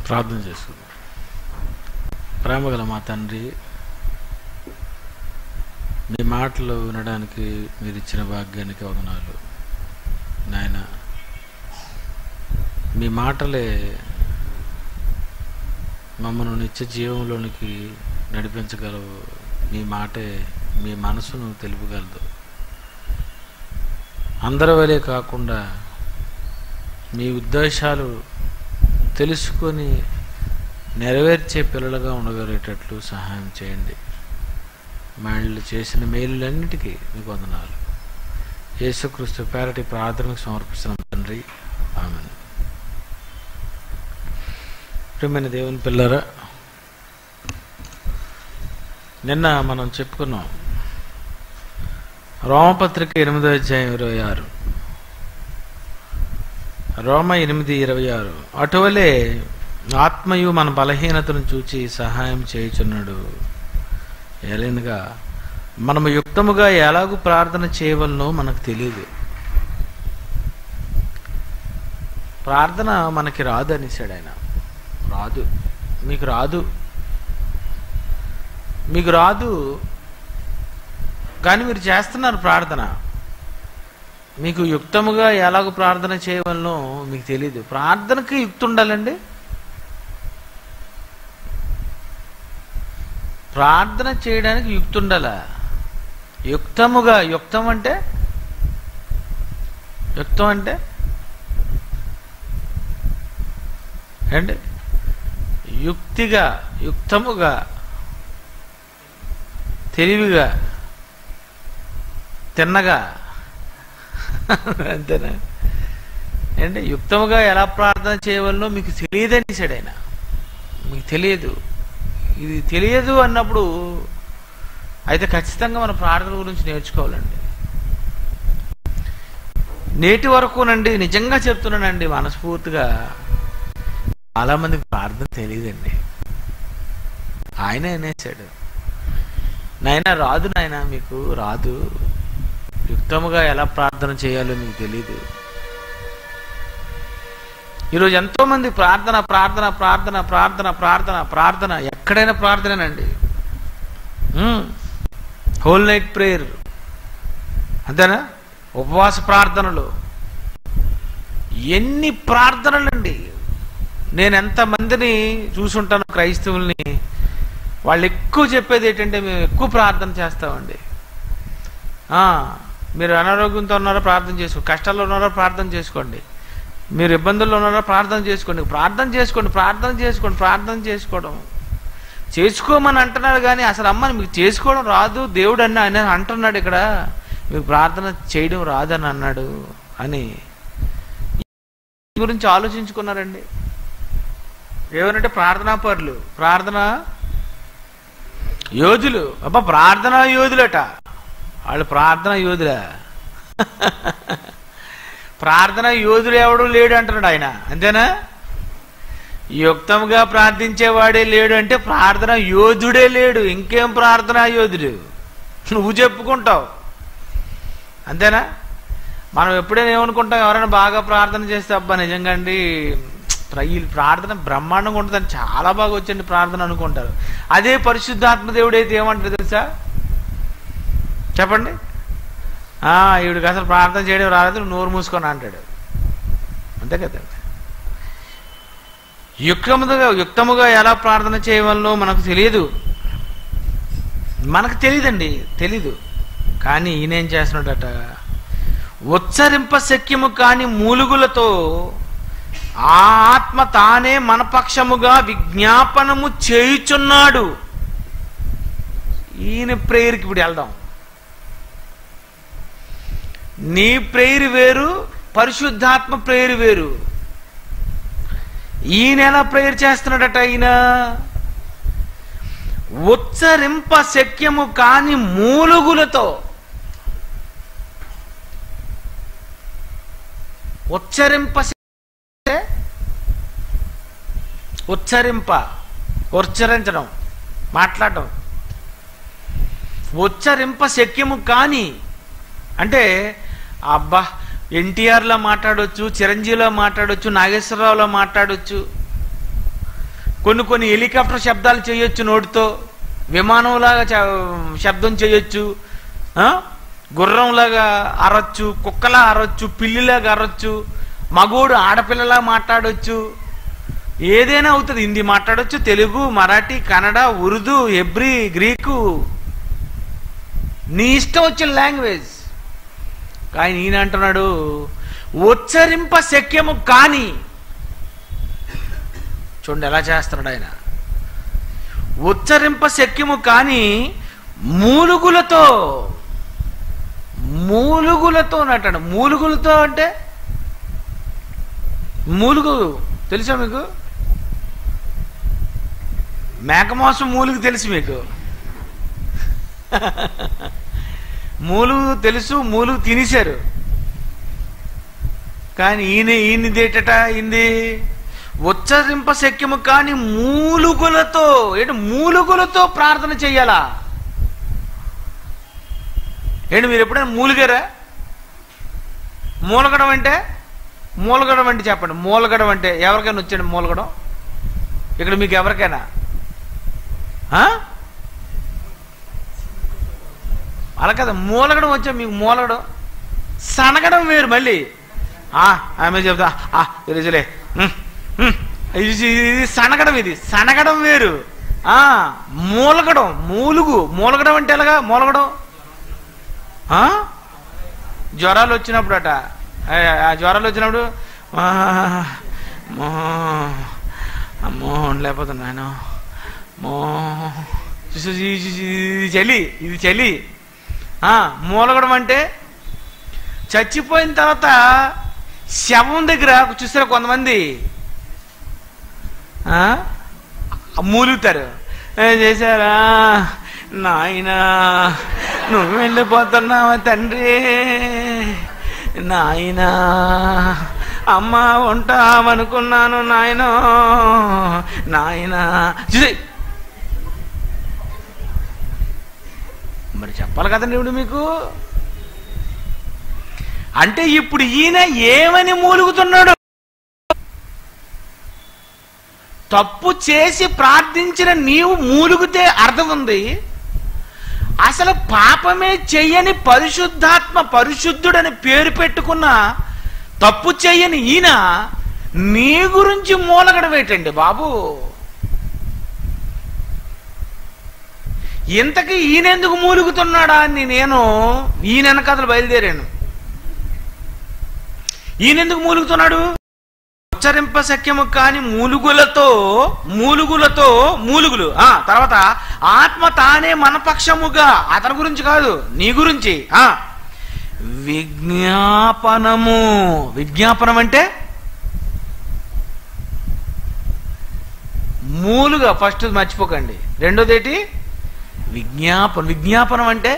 ప్రార్థన చేసుకుందాం ప్రేమగల మా తండ్రి మీ మాటలు వినడానికి మీరు ఇచ్చిన భాగ్యానికి వదనాలు నాయన మీ మాటలే మమ్మల్ని నిత్య జీవంలోనికి నడిపించగలవు మీ మాటే మీ మనసును తెలుపగలదు అందరి వలే కాకుండా మీ ఉద్దేశాలు తెలుసుకొని నెరవేర్చే పిల్లలుగా ఉండగలిగేటట్లు సహాయం చేయండి మళ్ళీ చేసిన మేలులన్నిటికీ మీకు వందనాలు యేసుక్రీస్తు పేరటి ప్రార్థనకు సమర్పిస్తున్నాం తండ్రి ఆమె ప్రియమైన దేవుని పిల్లరా నిన్న మనం చెప్పుకున్నాం రోమపత్రిక ఎనిమిదో అధ్యాయం ఇరవై ఆరు రోమ ఎనిమిది ఇరవై ఆరు అటువలే ఆత్మయు మన బలహీనతను చూచి సహాయం చేయుచున్నాడు ఏలైనగా మనము యుక్తముగా ఎలాగూ ప్రార్థన చేయవలనో మనకు తెలియదు ప్రార్థన మనకి రాదు అనేసాడు ఆయన రాదు మీకు రాదు మీకు రాదు కానీ మీరు చేస్తున్నారు ప్రార్థన మీకు యుక్తముగా ఎలాగో ప్రార్థన చేయవలనో మీకు తెలియదు ప్రార్థనకి యుక్తి ఉండాలండి ప్రార్థన చేయడానికి యుక్తి ఉండాలా యుక్తముగా యుక్తం అంటే యుక్తం అంటే ఏంటి యుక్తిగా యుక్తముగా తెలివిగా తిన్నగా అంతేనా ఏంటి యుక్తముగా ఎలా ప్రార్థన చేయవలనో మీకు తెలియదని సాడు ఆయన మీకు తెలియదు ఇది తెలియదు అన్నప్పుడు అయితే ఖచ్చితంగా మన ప్రార్థన గురించి నేర్చుకోవాలండి నేటి వరకునండి నిజంగా చెప్తున్నానండి మనస్ఫూర్తిగా చాలా మందికి ప్రార్థన తెలియదండి ఆయన అనేసాడు నాయన రాదు నాయన మీకు రాదు యుక్తముగా ఎలా ప్రార్థన చేయాలో మీకు తెలీదు ఈరోజు ఎంతో మంది ప్రార్థన ప్రార్థన ప్రార్థన ప్రార్థన ప్రార్థన ప్రార్థన ఎక్కడైనా ప్రార్థనేనండి హోల్ నైట్ ప్రేయర్ అంతేనా ఉపవాస ప్రార్థనలు ఎన్ని ప్రార్థనలండి నేను ఎంతమందిని చూసుంటాను క్రైస్తవుల్ని వాళ్ళు ఎక్కువ చెప్పేది ఏంటంటే మేము ఎక్కువ ప్రార్థన చేస్తామండి ఆ, మీరు అనారోగ్యంతో ఉన్నారో ప్రార్థన చేసుకో కష్టాల్లో ఉన్నారో ప్రార్థన చేసుకోండి మీరు ఇబ్బందుల్లో ఉన్నారో ప్రార్థన చేసుకోండి ప్రార్థన చేసుకోండి ప్రార్థన చేసుకోండి ప్రార్థన చేసుకోవడం చేసుకోమని అంటున్నాడు కానీ అసలు అమ్మని మీకు చేసుకోవడం రాదు దేవుడు అన్న ఆయన అంటున్నాడు ఇక్కడ మీకు ప్రార్థన చేయడం రాదని అన్నాడు అని ఈ గురించి ఆలోచించుకున్నారండి ఏమనంటే ప్రార్థనా పరులు ప్రార్థన యోధులు అబ్బా ప్రార్థనా యోధులట వాళ్ళు ప్రార్థన యోధులా ప్రార్థన యోధుడు ఎవడు లేడు అంటున్నాడు ఆయన అంతేనా యుక్తంగా ప్రార్థించేవాడే లేడు అంటే ప్రార్థన యోధుడే లేడు ఇంకేం ప్రార్థనా యోధుడు నువ్వు చెప్పుకుంటావు అంతేనా మనం ఎప్పుడైనా ఏమనుకుంటాం ఎవరైనా బాగా ప్రార్థన చేస్తే అబ్బా నిజంగా అండి ప్ర- ఈ ప్రార్థన బ్రహ్మాండంగా ఉంటుందని చాలా బాగా వచ్చింది ప్రార్థన అనుకుంటారు అదే పరిశుద్ధాత్మ దేవుడు అయితే ఏమంటారు తెలుసా చెప్పండి ఆ, ఈవిడికి అసలు ప్రార్థన చేయడం రాలేదు నువ్వు నోరు మూసుకొని అంటాడు అంతే కదా యుక్తముగా యుక్తముగా ఎలా ప్రార్థన చేయవలనో మనకు తెలియదు మనకు తెలియదండి తెలీదు కానీ ఈయన ఏం చేస్తున్నాడట ఉచ్చరింప శక్యము కాని మూలుగులతో ఆ ఆత్మ తానే మన పక్షముగా విజ్ఞాపనము చేయుచున్నాడు ఈయన ప్రేయర్కి ఇప్పుడు వెళ్దాం నీ ప్రేయర్ వేరు పరిశుద్ధాత్మ ప్రేయర్ వేరు ఈయన ఎలా ప్రేయర్ చేస్తున్నాడట ఈయన ఉచ్చరింప శక్యము కాని మూలుగులతో ఉచ్చరింప శక్య- ఉచ్చరింప ఉచ్చరించడం మాట్లాడటం ఉచ్చరింప శక్యము కాని అంటే అబ్బా ఎన్టీఆర్లో మాట్లాడొచ్చు చిరంజీవిలో మాట్లాడొచ్చు నాగేశ్వరరావులో మాట్లాడొచ్చు కొన్ని కొన్ని హెలికాప్టర్ శబ్దాలు చేయొచ్చు నోటితో విమానంలాగా చ- శబ్దం చేయొచ్చు ఆ? గుర్రంలాగా అరొచ్చు కుక్కలా అరొచ్చు పిల్లిలాగా అరొచ్చు మగోడు ఆడపిల్లలా మాట్లాడొచ్చు ఏదైనా అవుతుంది హిందీ మాట్లాడొచ్చు తెలుగు మరాఠీ కన్నడ ఉర్దూ హెబ్రి గ్రీకు నీ ఇష్టం వచ్చిన లాంగ్వేజ్ కానీ ఈయన అంటున్నాడు ఉచ్చరింప శక్యము కాని చూడండి ఎలా చేస్తున్నాడు ఆయన ఉచ్చరింప శక్యము కాని మూలుగులతో మూలుగులతో అంటాడు మూలుగులతో అంటే మూలుగు తెలుసా మీకు మేకమాంసం మూలుగు తెలుసు మీకు మూలుగు తెలుసు మూలుగు తినేశారు కానీ ఈయన ఈయనదేటట ఇంది ఉచ్చరింప శక్యము కాని మూలుగులతో ఏంటి మూలుగులతో ప్రార్థన చెయ్యాలా ఏంటి మీరు ఎప్పుడైనా మూలిగారా మూలగడం అంటే మూలగడం అంటే చెప్పండి మూలగడం అంటే ఎవరికైనా వచ్చాడు మూలగడం ఇక్కడ మీకు ఎవరికైనా ఆ? అలా కదా మూలగడం వచ్చా మీకు మూలగడం సనగడం వేరు మళ్ళీ ఆ, ఆమె చెప్తా ఆ, తెలుసులే ఉమ్, ఉమ్. ఇది ఇది సనగడం ఇది సనగడం వేరు ఆ మూలగడం మూలుగు మూలగడం అంటే ఎలాగా మూలగడం ఆ? జ్వరాలు వచ్చినప్పుడట ఆ ఆ జ్వరాలు వచ్చినప్పుడు ఆ, అమ్మో అమ్మో లేకపోతే నాయన మో చూసి చూసి- చూసి ఇది చలి ఇది చలి ఆ, మూలగడం అంటే చచ్చిపోయిన తర్వాత శవం దగ్గర చూసారా కొంతమంది ఆ? మూలుగుతారు ఏం చేశారా నాయనా నువ్వు వెళ్ళిపోతున్నావా తండ్రి నాయనా అమ్మ ఉంటామనుకున్నాను నాయన నాయనా చూసి మరి చెప్పాలి కదండి ఇప్పుడు మీకు అంటే ఇప్పుడు ఈయన ఏమని మూలుగుతున్నాడు తప్పు చేసి ప్రార్థించిన నీవు మూలుగుతే అర్థం ఉంది అసలు పాపమే చెయ్యని పరిశుద్ధాత్మ పరిశుద్ధుడని పేరు పెట్టుకున్న తప్పు చెయ్యని ఈయన నీ గురించి మూలగడం ఏంటండి బాబు ఇంతకీ ఈయనెందుకు మూలుగుతున్నాడా అని నేను ఈయన వెనకాతలు బయలుదేరాను ఈయనెందుకు మూలుగుతున్నాడు ఉచ్చరింప శక్యము కాని మూలుగులతో మూలుగులతో మూలుగులు ఆ తర్వాత ఆత్మ తానే మన పక్షముగా అతని గురించి కాదు నీ గురించి ఆ విజ్ఞాపనము విజ్ఞాపనం అంటే మూలుగా ఫస్ట్ మర్చిపోకండి రెండోది ఏంటి విజ్ఞాపన విజ్ఞాపనం అంటే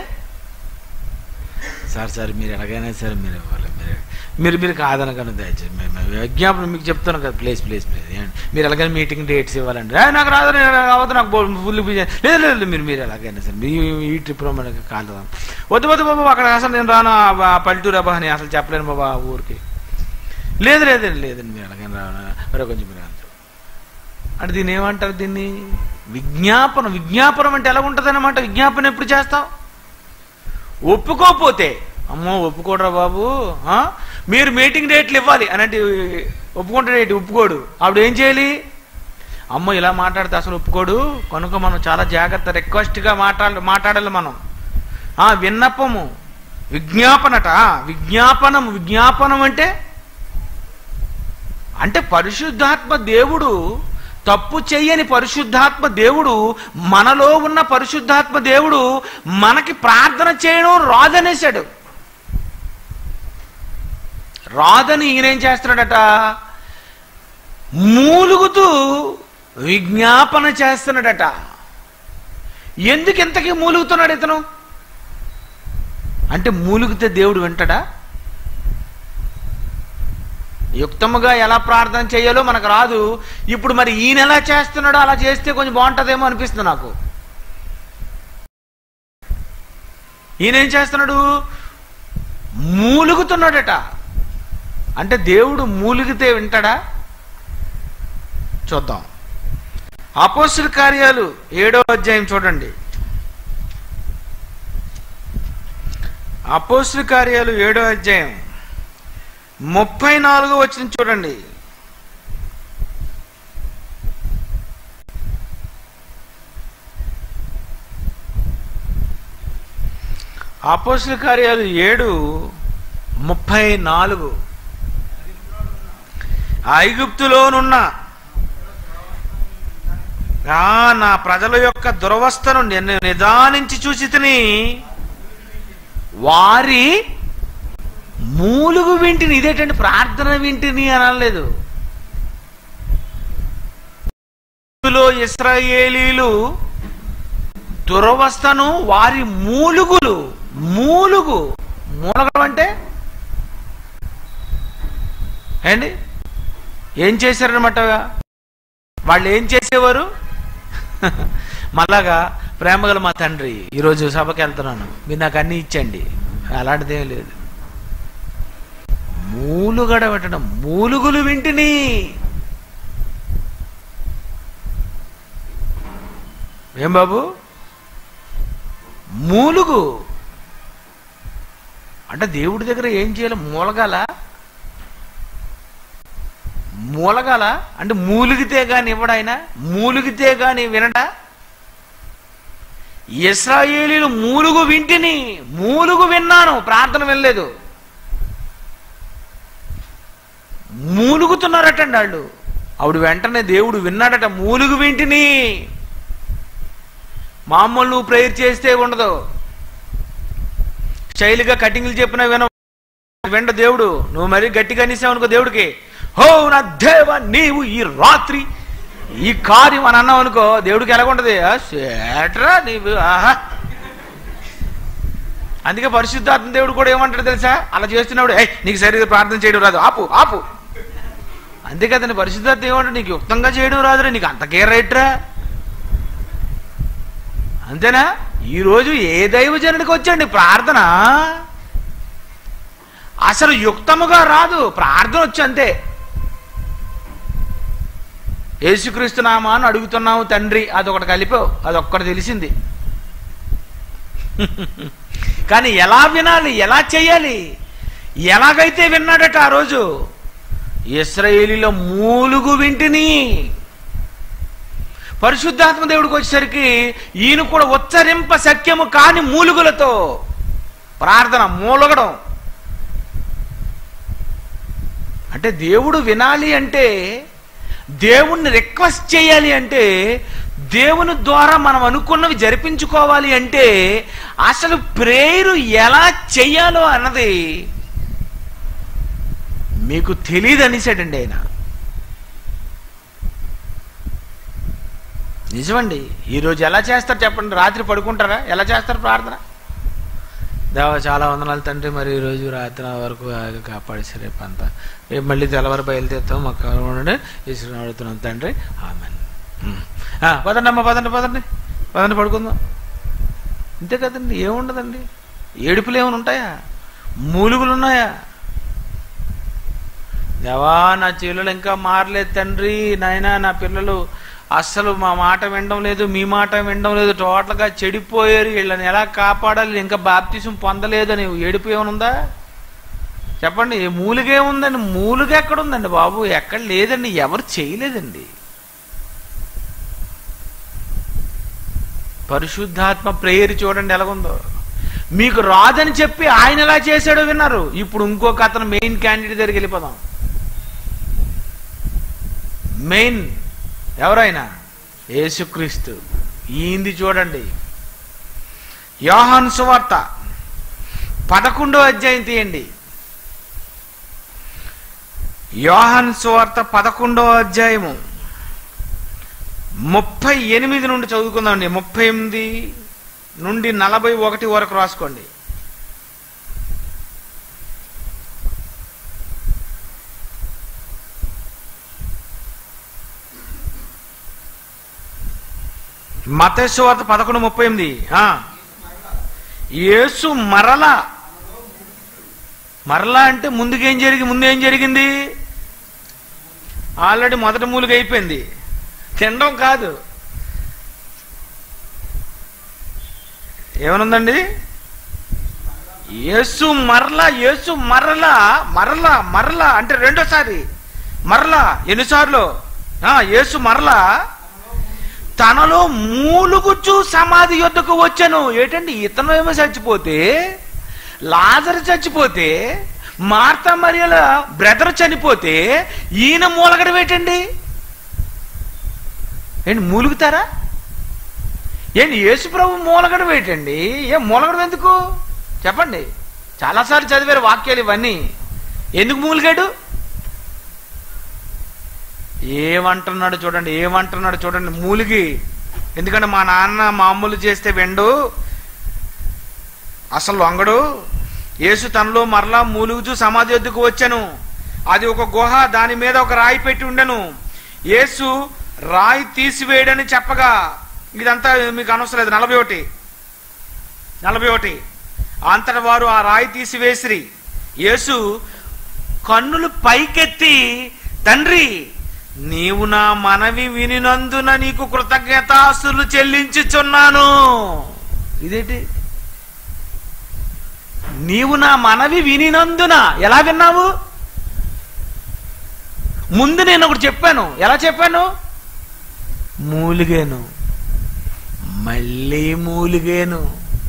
సార్ సార్ మీరు ఎలాగైనా సరే మీరు ఇవ్వాలి మీరు మీరు మీరు కాదనగలను దయచేసి మీ- మీ విజ్ఞాపనం మీకు చెప్తాను కదా ప్లీజ్ ప్లీజ్ ప్లీజ్ మీరు ఎలాగైనా మీటింగ్ డేట్స్ ఇవ్వాలండి "ఏ, నాకు రాదు నేను రావద్దు నాకు ఫుల్ బిజీ లేదు లేదు లేదు, మీరు మీరు ఎలాగైనా సరే మీ ఈ ట్రిప్లో మనకి కాదు వద్దు వద్దు బాబు అక్కడ అసలు నేను రాను ఆ బా- పల్లెటూరు అబ్బా అని అసలు చెప్పలేను బాబా ఆ ఊరికి లేదు లేదండి లేదండి మీరు ఎలాగైనా రాను మరో కొంచెం మీరు అంటారు అంటే దీన్ని ఏమంటారు దీన్ని విజ్ఞాపనం విజ్ఞాపనం అంటే ఎలా ఉంటుంది అనమాట విజ్ఞాపనం ఎప్పుడు చేస్తావు ఒప్పుకోపోతే అమ్మో ఒప్పుకోడరా బాబు ఆ? మీరు మీటింగ్ డేట్లు ఇవ్వాలి అని అంటే ఒప్పుకుంటాడు ఏంటి ఒప్పుకోడు అప్పుడు ఏం చేయాలి అమ్మో ఇలా మాట్లాడితే అసలు ఒప్పుకోడు కనుక మనం చాలా జాగ్రత్త రిక్వెస్ట్గా మాట్లాడ మాట్లాడాలి మనం ఆ విన్నపము విజ్ఞాపనట ఆ, విజ్ఞాపనం విజ్ఞాపనం అంటే అంటే పరిశుద్ధాత్మ దేవుడు తప్పు చెయ్యని పరిశుద్ధాత్మ దేవుడు మనలో ఉన్న పరిశుద్ధాత్మ దేవుడు మనకి ప్రార్థన చేయడం రాదనేశాడు రాదని ఈయనేం చేస్తున్నాడట మూలుగుతూ విజ్ఞాపన చేస్తున్నాడట ఎందుకు ఇంతకీ మూలుగుతున్నాడు ఇతను అంటే మూలుగితే దేవుడు వింటాడా యుక్తముగా ఎలా ప్రార్థన చేయాలో మనకు రాదు ఇప్పుడు మరి ఈయన ఎలా చేస్తున్నాడో అలా చేస్తే కొంచెం బాగుంటుందేమో అనిపిస్తుంది నాకు ఈయన ఏం చేస్తున్నాడు మూలుగుతున్నాడట అంటే దేవుడు మూలిగితే వింటాడా చూద్దాం అపోస్తుల కార్యాలు ఏడో అధ్యాయం చూడండి అపోస్తుల కార్యాలు ఏడో అధ్యాయం ముప్పై నాలుగో వచ్చిన చూడండి అపోస్తుల కార్యాలు ఏడు ముప్పై నాలుగు ఐగుప్తులోనున్న ఆ, నా ప్రజల యొక్క దురవస్థను నేను నిదానించి చూసి తిని వారి మూలుగు వింటిని ఇదేంటంటే ప్రార్థన వింటిని అని అనలేదు లో ఇస్రాయేలీలు దురవస్థను వారి మూలుగులు మూలుగు మూలగడం అంటే ఏండి ఏం చేశారనమాట వాళ్ళు ఏం చేసేవారు మళ్ళాగా ప్రేమగల మా తండ్రి ఈరోజు సభకి వెళ్తున్నాను మీరు నాకు అన్ని ఇచ్చండి అలాంటిదేం లేదు మూలుగడ పెట్టడం మూలుగులు వింటిని ఏం బాబు మూలుగు అంటే దేవుడి దగ్గర ఏం చేయాలి మూలగాల మూలగాల అంటే మూలిగితే గాని ఇవ్వడాయన మూలిగితే గాని వినడా ఇస్రాయేలీలు మూలుగు వింటిని మూలుగు విన్నాను ప్రార్థన వినలేదు మూలుగుతున్నారటండి వాళ్ళు ఆవిడ వెంటనే దేవుడు విన్నాడట మూలుగు వింటిని మామూలు నువ్వు ప్రేయర్ చేస్తే ఉండదు శైలిగా కటింగ్లు చెప్పినా విన వెంట దేవుడు నువ్వు మరీ గట్టిగా అనేసావు అనుకో దేవుడికి హో నా దేవ నీవు ఈ రాత్రి ఈ కార్యం అని అన్నావు అనుకో దేవుడికి ఎలాగుంటది ఆ, సేట్రా నీవు ఆహా అందుకే పరిశుద్ధాత్మ దేవుడు కూడా ఏమంటాడు తెలుసా అలా చేస్తున్నాడు "ఏయ్, నీకు సరిగ్గా ప్రార్థన చేయడం రాదు ఆపు ఆపు అంతే కదండి పరిశుద్ధాత్మ ఏమంటాడు నీకు యుక్తంగా చేయడం రాదురా నీకు అంత కేర్ రైట్రా అంతేనా ఈరోజు ఏ దైవజనుడికి వచ్చండి ప్రార్థన అసలు యుక్తముగా రాదు ప్రార్థన వచ్చి అంతే యేసుక్రీస్తు నామా అని అడుగుతున్నావు తండ్రి అదొకటి కలిపావు అదొక్కటి తెలిసింది కానీ ఎలా వినాలి ఎలా చేయాలి ఎలాగైతే విన్నాడట ఆ రోజు ఇస్రాయేలీలో మూలుగు వింటిని పరిశుద్ధాత్మ దేవుడికి వచ్చేసరికి ఈయన కూడా ఉచ్చరింప సఖ్యము కాని మూలుగులతో ప్రార్థన మూలగడం అంటే దేవుడు వినాలి అంటే దేవుణ్ణి రిక్వెస్ట్ చేయాలి అంటే దేవుని ద్వారా మనం అనుకున్నవి జరిపించుకోవాలి అంటే అసలు ప్రేయరు ఎలా చెయ్యాలో అన్నది మీకు తెలియదు అనేసాడండి ఆయన నిజమండి ఈరోజు ఎలా చేస్తారు చెప్పండి రాత్రి పడుకుంటారా ఎలా చేస్తారు ప్రార్థన దేవ చాలా వందనాలు తండ్రి మరి ఈరోజు రాత్రి వరకు ఆగి కాపాడేసి రేపు అంతా రేపు మళ్ళీ తెల్లవారు బయలుదేరుతాం మాకు ఉండండి ఈశ్వరుని అడుగుతున్నాం తండ్రి ఆమెన్ పదండి అమ్మ పదండి పదండి పదండి పడుకుందాం అంతే కదండి ఏముండదండి ఏడుపులు ఏమైనా ఉంటాయా మూలుగులు ఉన్నాయా దేవా నా చెల్లెలు ఇంకా మారలేదు తండ్రి నాయనా నా పిల్లలు అస్సలు మా మాట వినడం లేదు మీ మాట వినడం లేదు టోటల్గా చెడిపోయారు వీళ్ళని ఎలా కాపాడాలి ఇంకా బాప్తిసం పొందలేదని ఏడుపు ఏమనుందా చెప్పండి మూలుగే ఉందండి మూలుగా ఎక్కడ ఉందండి బాబు ఎక్కడ లేదండి ఎవరు చేయలేదండి పరిశుద్ధాత్మ ప్రేయర్ చూడండి ఎలాగుందో మీకు రాదని చెప్పి ఆయన ఎలా చేశాడో విన్నారు ఇప్పుడు ఇంకొక అతను మెయిన్ క్యాండిడేట్ దగ్గరికి వెళ్ళిపోదాం మెయిన్ ఎవరైనా యేసుక్రీస్తు ఈంది చూడండి యోహాన్ సువార్త పదకొండో అధ్యాయం తీయండి యోహాన్ సువార్త పదకొండో అధ్యాయము ముప్పై ఎనిమిది నుండి చదువుకుందామండి ముప్పై ఎనిమిది నుండి నలభై ఒకటి వరకు రాసుకోండి మతేశ్వ వార్త పదకొండు ముప్పై ఎనిమిది ఆ. యేసు మరలా మరలా అంటే ముందుకేం జరిగి ముందు ఏం జరిగింది ఆల్రెడీ మొదటి మూలిక అయిపోయింది తినడం కాదు ఏమనుందండి యేసు మరలా యేసు మరలా మరలా మరలా అంటే రెండోసారి మరలా ఎన్నిసార్లు ఆ, యేసు మరలా తనలో మూలుగుచు సమాధి యొద్దకు వచ్చాను ఏంటండి ఇతను ఏమో చచ్చిపోతే లాజరు చచ్చిపోతే మార్త మరియల బ్రదర్ చనిపోతే ఈయన మూలగడం ఏంటండి ఏంటి మూలుగుతారా ఏంటి యేసు ప్రభు మూలగడం ఏంటండి ఏం మూలగడం ఎందుకు చెప్పండి చాలాసార్లు చదివారు వాక్యాలు ఇవన్నీ ఎందుకు మూలిగాడు ఏమంటున్నాడు చూడండి ఏమంటున్నాడు చూడండి మూలిగి ఎందుకంటే మా నాన్న మామూలు చేస్తే వెండు అసలు వంగడు యేసు తనలో మరలా మూలుగుచూ సమాధి వద్దకు వచ్చాను అది ఒక గుహ దాని మీద ఒక రాయి పెట్టి ఉండెను యేసు రాయి తీసివేయడని చెప్పగా ఇదంతా మీకు అనవసరం లేదు నలభై ఒకటి నలభై ఒకటి అంతట వారు ఆ రాయి తీసివేసిరి యేసు కన్నులు పైకెత్తి తండ్రి నీవు నా మనవి వినినందున నీకు కృతజ్ఞతాస్తులు చెల్లించుచున్నాను ఇదేంటి నీవు నా మనవి వినినందున ఎలా విన్నావు ముందు నేను ఒకటి చెప్పాను ఎలా చెప్పాను మూలిగాను మళ్ళీ మూలిగాను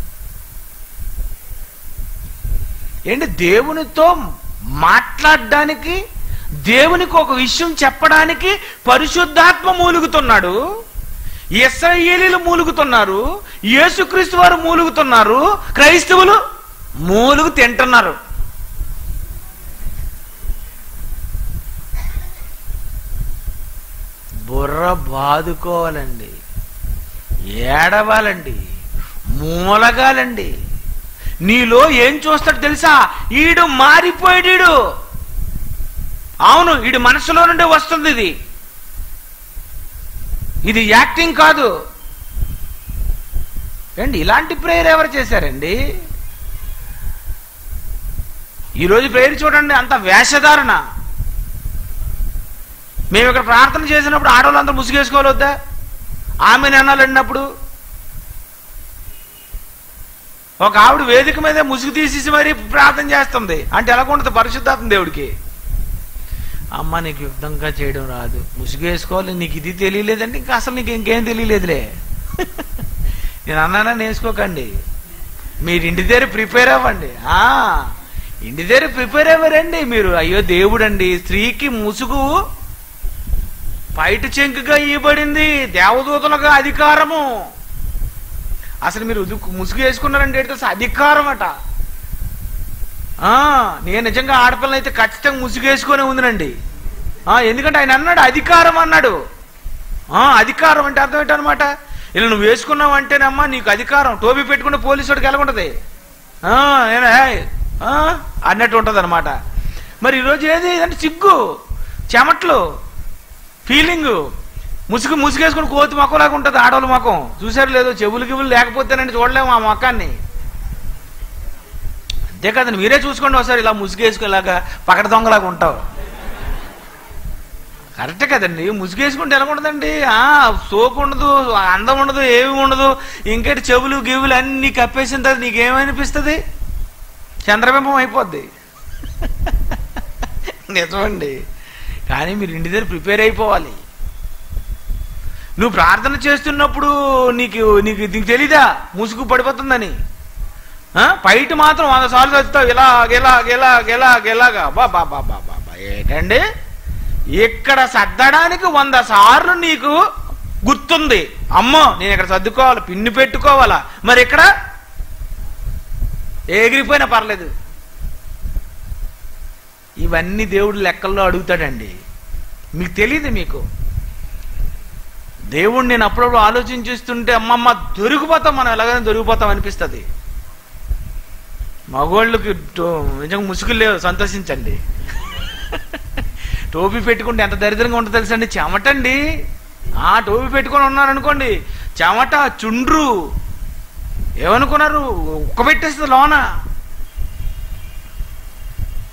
ఏంటి దేవునితో మాట్లాడడానికి దేవునికి ఒక విషయం చెప్పడానికి పరిశుద్ధాత్మ మూలుగుతున్నాడు ఇస్రాయేలీలు మూలుగుతున్నారు యేసుక్రీస్తు వారు మూలుగుతున్నారు క్రైస్తవులు మూలుగు తింటున్నారు బుర్ర బాదుకోవాలండి ఏడవాలండి మూలగాలండి నీలో ఏం చూస్తాడు తెలుసా ఈడు మారిపోయాడు అవును ఈడు మనసులో నుండి వస్తుంది ఇది ఇది యాక్టింగ్ కాదు ఏంటి ఇలాంటి ప్రేయర్ ఎవరు చేశారండి ఈరోజు ప్రేయర్ చూడండి అంత వేషధారణ మేము ఇక్కడ ప్రార్థన చేసినప్పుడు ఆడవాళ్ళంతా ముసుగేసుకోవాలి వద్దా ఆమె నెనాలు అన్నప్పుడు ఒక ఆవిడ వేదిక మీద ముసుగు తీసేసి మరీ ప్రార్థన చేస్తుంది అంటే ఎలాగుంటుంది పరిశుద్ధాత్మ దేవుడికి అమ్మ నీకు యుద్ధంగా చేయడం రాదు ముసుగు వేసుకోవాలి నీకు ఇది తెలియలేదంటే ఇంకా అసలు నీకు ఇంకేం తెలియలేదులే నేను అన్నానని వేసుకోకండి మీరు ఇంటి దగ్గర ప్రిపేర్ అవ్వండి ఆ ఇంటి దగ్గర ప్రిపేర్ అవ్వరండి మీరు అయ్యో దేవుడండి స్త్రీకి ముసుగు పైట చెంకుగా ఇవ్వబడింది దేవదూతలుగా అధికారము అసలు మీరు ఉదుకు- ముసుగు వేసుకున్నారంటే ఏంటి తెలుసా అధికారం అట ఆ, నేను నిజంగా ఆడపిల్ల అయితే ఖచ్చితంగా ముసుగు వేసుకొని ఉందినండి ఆ, ఎందుకంటే ఆయన అన్నాడు అధికారం అన్నాడు ఆ, అధికారం అంటే అర్థం ఏంటనమాట ఇలా నువ్వు వేసుకున్నావు అంటేనమ్మా నీకు అధికారం టోపీ పెట్టుకుంటే పోలీసుడికి ఎలాగుంటది ఆ, నేను, ఏయ్, ఆ, అన్నట్టు ఉంటది అనమాట మరి ఈరోజు ఏది అంటే సిగ్గు చెమట్లు ఫీలింగ్ ముసుగు ముసుగేసుకుని కోతి మొక్కలాగా ఉంటుంది ఆడవాళ్ళ మొఖం చూసారు లేదో చెవులు గివులు లేకపోతేనండి చూడలేము ఆ మొఖాన్ని అంతే కదండి మీరే చూసుకోండి ఒకసారి ఇలా ముసుగేసుకునేలాగా పకడ దొంగలాగా ఉంటావు కరెక్టే కదండి ముసుగేసుకుంటే ఎలా ఉండదండి ఆ సోకు ఉండదు అందం ఉండదు ఏమి ఉండదు ఇంకేటి చెవులు గివులు అన్ని కప్పేసిన తర్వాత నీకేమనిపిస్తుంది చంద్రబింబం అయిపోద్ది నిజమండి కానీ మీరు ఇంటి దగ్గర ప్రిపేర్ అయిపోవాలి నువ్వు ప్రార్థన చేస్తున్నప్పుడు నీకు నీకు నీకు తెలీదా ముసుగు పడిపోతుందని ఆ? బయట మాత్రం వంద సార్లు చదువుతావు ఇలా ఇలా ఇలా ఇలా ఇలాగా బా బా బా బా బా బా. ఏంటండి ఇక్కడ సర్దడానికి వంద సార్లు నీకు గుర్తుంది అమ్మో నేను ఇక్కడ సర్దుకోవాలి పిన్ను పెట్టుకోవాలా మరి ఇక్కడ ఎగిరిపోయినా పర్లేదు ఇవన్నీ దేవుడు లెక్కల్లో అడుగుతాడండి మీకు తెలియదు మీకు దేవుడు నేను అప్పుడప్పుడు ఆలోచించిస్తుంటే అమ్మమ్మ దొరికిపోతాం మనం ఎలాగైనా దొరికిపోతాం అనిపిస్తుంది మగోళ్ళకి టో- నిజంగా ముసుగులు లేవు సంతోషించండి టోపీ పెట్టుకుంటే ఎంత దరిద్రంగా ఉంటుందో తెలుసండి చెమటండి ఆ టోపీ పెట్టుకొని ఉన్నారనుకోండి చెమట చుండ్రు ఏమనుకున్నారు ఉక్క పెట్టేస్తుంది లోన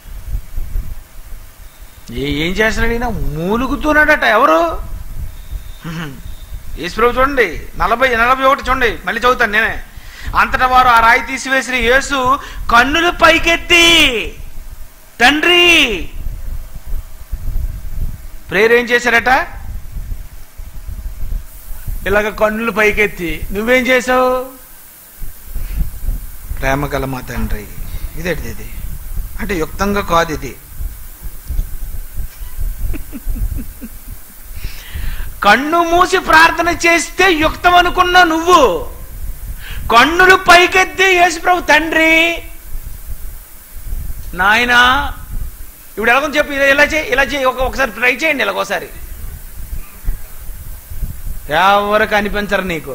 ఏ- ఏం చేస్తున్నాడు ఈయన మూలుగుతున్నాడట ఎవరు యేసుప్రభు చూడండి నలభై నలభై ఒకటి చూడండి మళ్ళీ చదువుతాను నేనే అంతటా వారు ఆ రాయి తీసివేసిన యేసు కన్నులు పైకెత్తి తండ్రి ప్రేయర్ ఏం చేశారట ఇలాగ కన్నులు పైకెత్తి నువ్వేం చేసావు ప్రేమ గల మా తండ్రి ఇదేంటిది ఇది అంటే యుక్తంగా కాదు ఇది కన్ను మూసి ప్రార్థన చేస్తే యుక్తం అనుకున్నా నువ్వు కన్నులు పైకెత్తి యేసుప్రభు తండ్రి నాయనా ఇప్పుడు ఎలాగో చెప్పు ఇలా- ఇలా చేయి ఇలా చేయి ఒక ఒకసారి ట్రై చేయండి ఇలాగోసారి ఎవరు కనిపించరు నీకు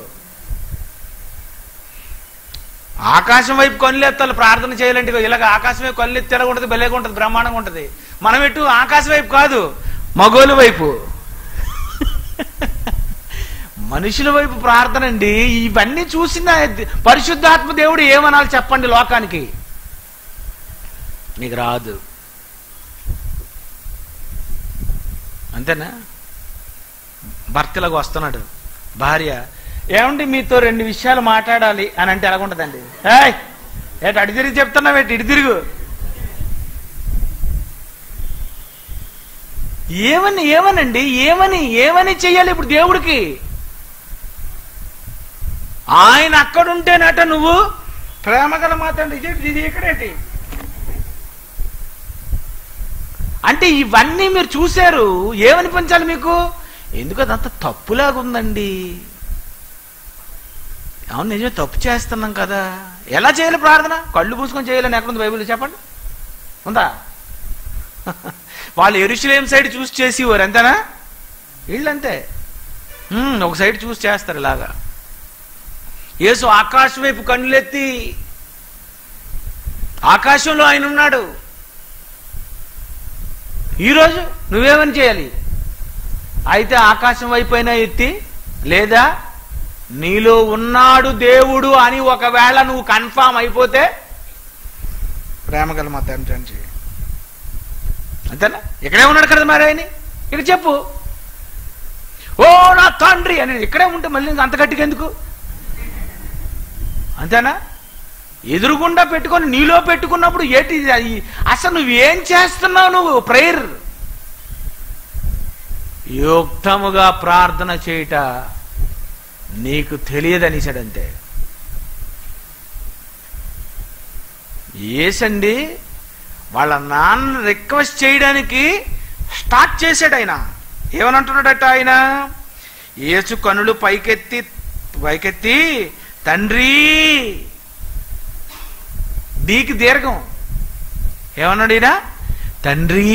ఆకాశం వైపు కళ్ళు ఎత్తాలి ప్రార్థన చేయాలంటే ఇగో ఇలాగ ఆకాశం వైపు కళ్ళు ఎత్తి ఉంటుంది భలేగా ఉంటుంది బ్రహ్మాండంగా ఉంటుంది మనం ఎటు ఆకాశం వైపు కాదు మగోలు వైపు మనుషుల వైపు ప్రార్థన అండి ఇవన్నీ చూసిన పరిశుద్ధాత్మ దేవుడు ఏమనాలి చెప్పండి లోకానికి నీకు రాదు అంతేనా భర్తలకు వస్తున్నాడు భార్య ఏమండి మీతో రెండు విషయాలు మాట్లాడాలి అని అంటే ఎలాగుంటుందండి ఏయ్ ఏటి అడి తిరిగి చెప్తున్నావు ఏంటి ఇటు తిరుగు ఏమని ఏమనండి ఏమని ఏమని చెయ్యాలి ఇప్పుడు దేవుడికి ఆయన అక్కడుంటేనట నువ్వు ప్రేమ గల మాతండి ఇది ఇది ఇక్కడేంటి అంటే ఇవన్నీ మీరు చూశారు ఏమనిపించాలి మీకు ఎందుకు అదంతా తప్పులాగుందండి అవును నిజమే తప్పు చేస్తున్నాం కదా ఎలా చేయాలి ప్రార్థన కళ్ళు మూసుకొని చేయాలని ఎక్కడుంది బైబిల్ చెప్పండి ఉందా వాళ్ళు ఎరుషులేం సైడ్ చూసి చేసేవారు అంతేనా వీళ్ళంతే ఉమ్, ఒక సైడ్ చూసి చేస్తారు ఇలాగా యేసు ఆకాశం వైపు కన్నులెత్తి ఆకాశంలో ఆయన ఉన్నాడు ఈరోజు నువ్వేమని చేయాలి అయితే ఆకాశం వైపు అయినా ఎత్తి లేదా నీలో ఉన్నాడు దేవుడు అని ఒకవేళ నువ్వు కన్ఫామ్ అయిపోతే ప్రేమగల మా తండ్రి అని చేయి అంతేనా ఇక్కడే ఉన్నాడు కదా మరి ఆయన ఇక్కడ చెప్పు ఓ నా తండ్రి అని ఇక్కడే ఉంటే మళ్ళీ ఇంకా అంత గట్టిగా ఎందుకు అంతేనా ఎదురుగుండా పెట్టుకొని నీలో పెట్టుకున్నప్పుడు ఏంటి ఇది? అది అసలు నువ్వేం చేస్తున్నావు నువ్వు ప్రేయర్ యుక్తముగా ప్రార్థన చేయుట నీకు తెలియదనిసాడంతే ఏసండి వాళ్ళ నాన్న రిక్వెస్ట్ చేయడానికి స్టార్ట్ చేశాడు ఆయన ఏమనంటున్నాడట ఆయన ఏసు కనులు పైకెత్తి పైకెత్తి తండ్రి డీకి దీర్ఘం ఏమన్నాడు ఈయన తండ్రి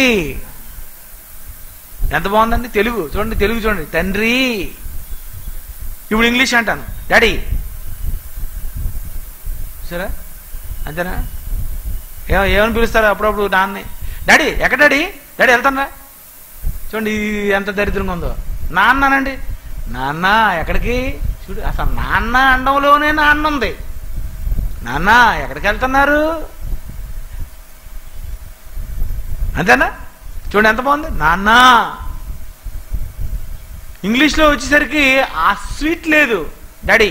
ఎంత బాగుందండి తెలుగు చూడండి తెలుగు చూడండి తండ్రి ఇప్పుడు ఇంగ్లీష్ అంటాను డాడీ సరే అంతేనా ఏ ఏమని పిలుస్తారు అప్పుడప్పుడు నాన్నని డాడీ ఎక్కడ డాడీ డాడీ వెళ్తానా చూడండి ఇది ఎంత దరిద్రంగా ఉందో నాన్ననండి నాన్న ఎక్కడికి చూడు అసలు నాన్న అండంలోనే నాన్న ఉంది నాన్న ఎక్కడికి వెళ్తున్నారు అంతేనా చూడండి ఎంత బాగుంది నాన్న ఇంగ్లీష్లో వచ్చేసరికి ఆ స్వీట్ లేదు డాడీ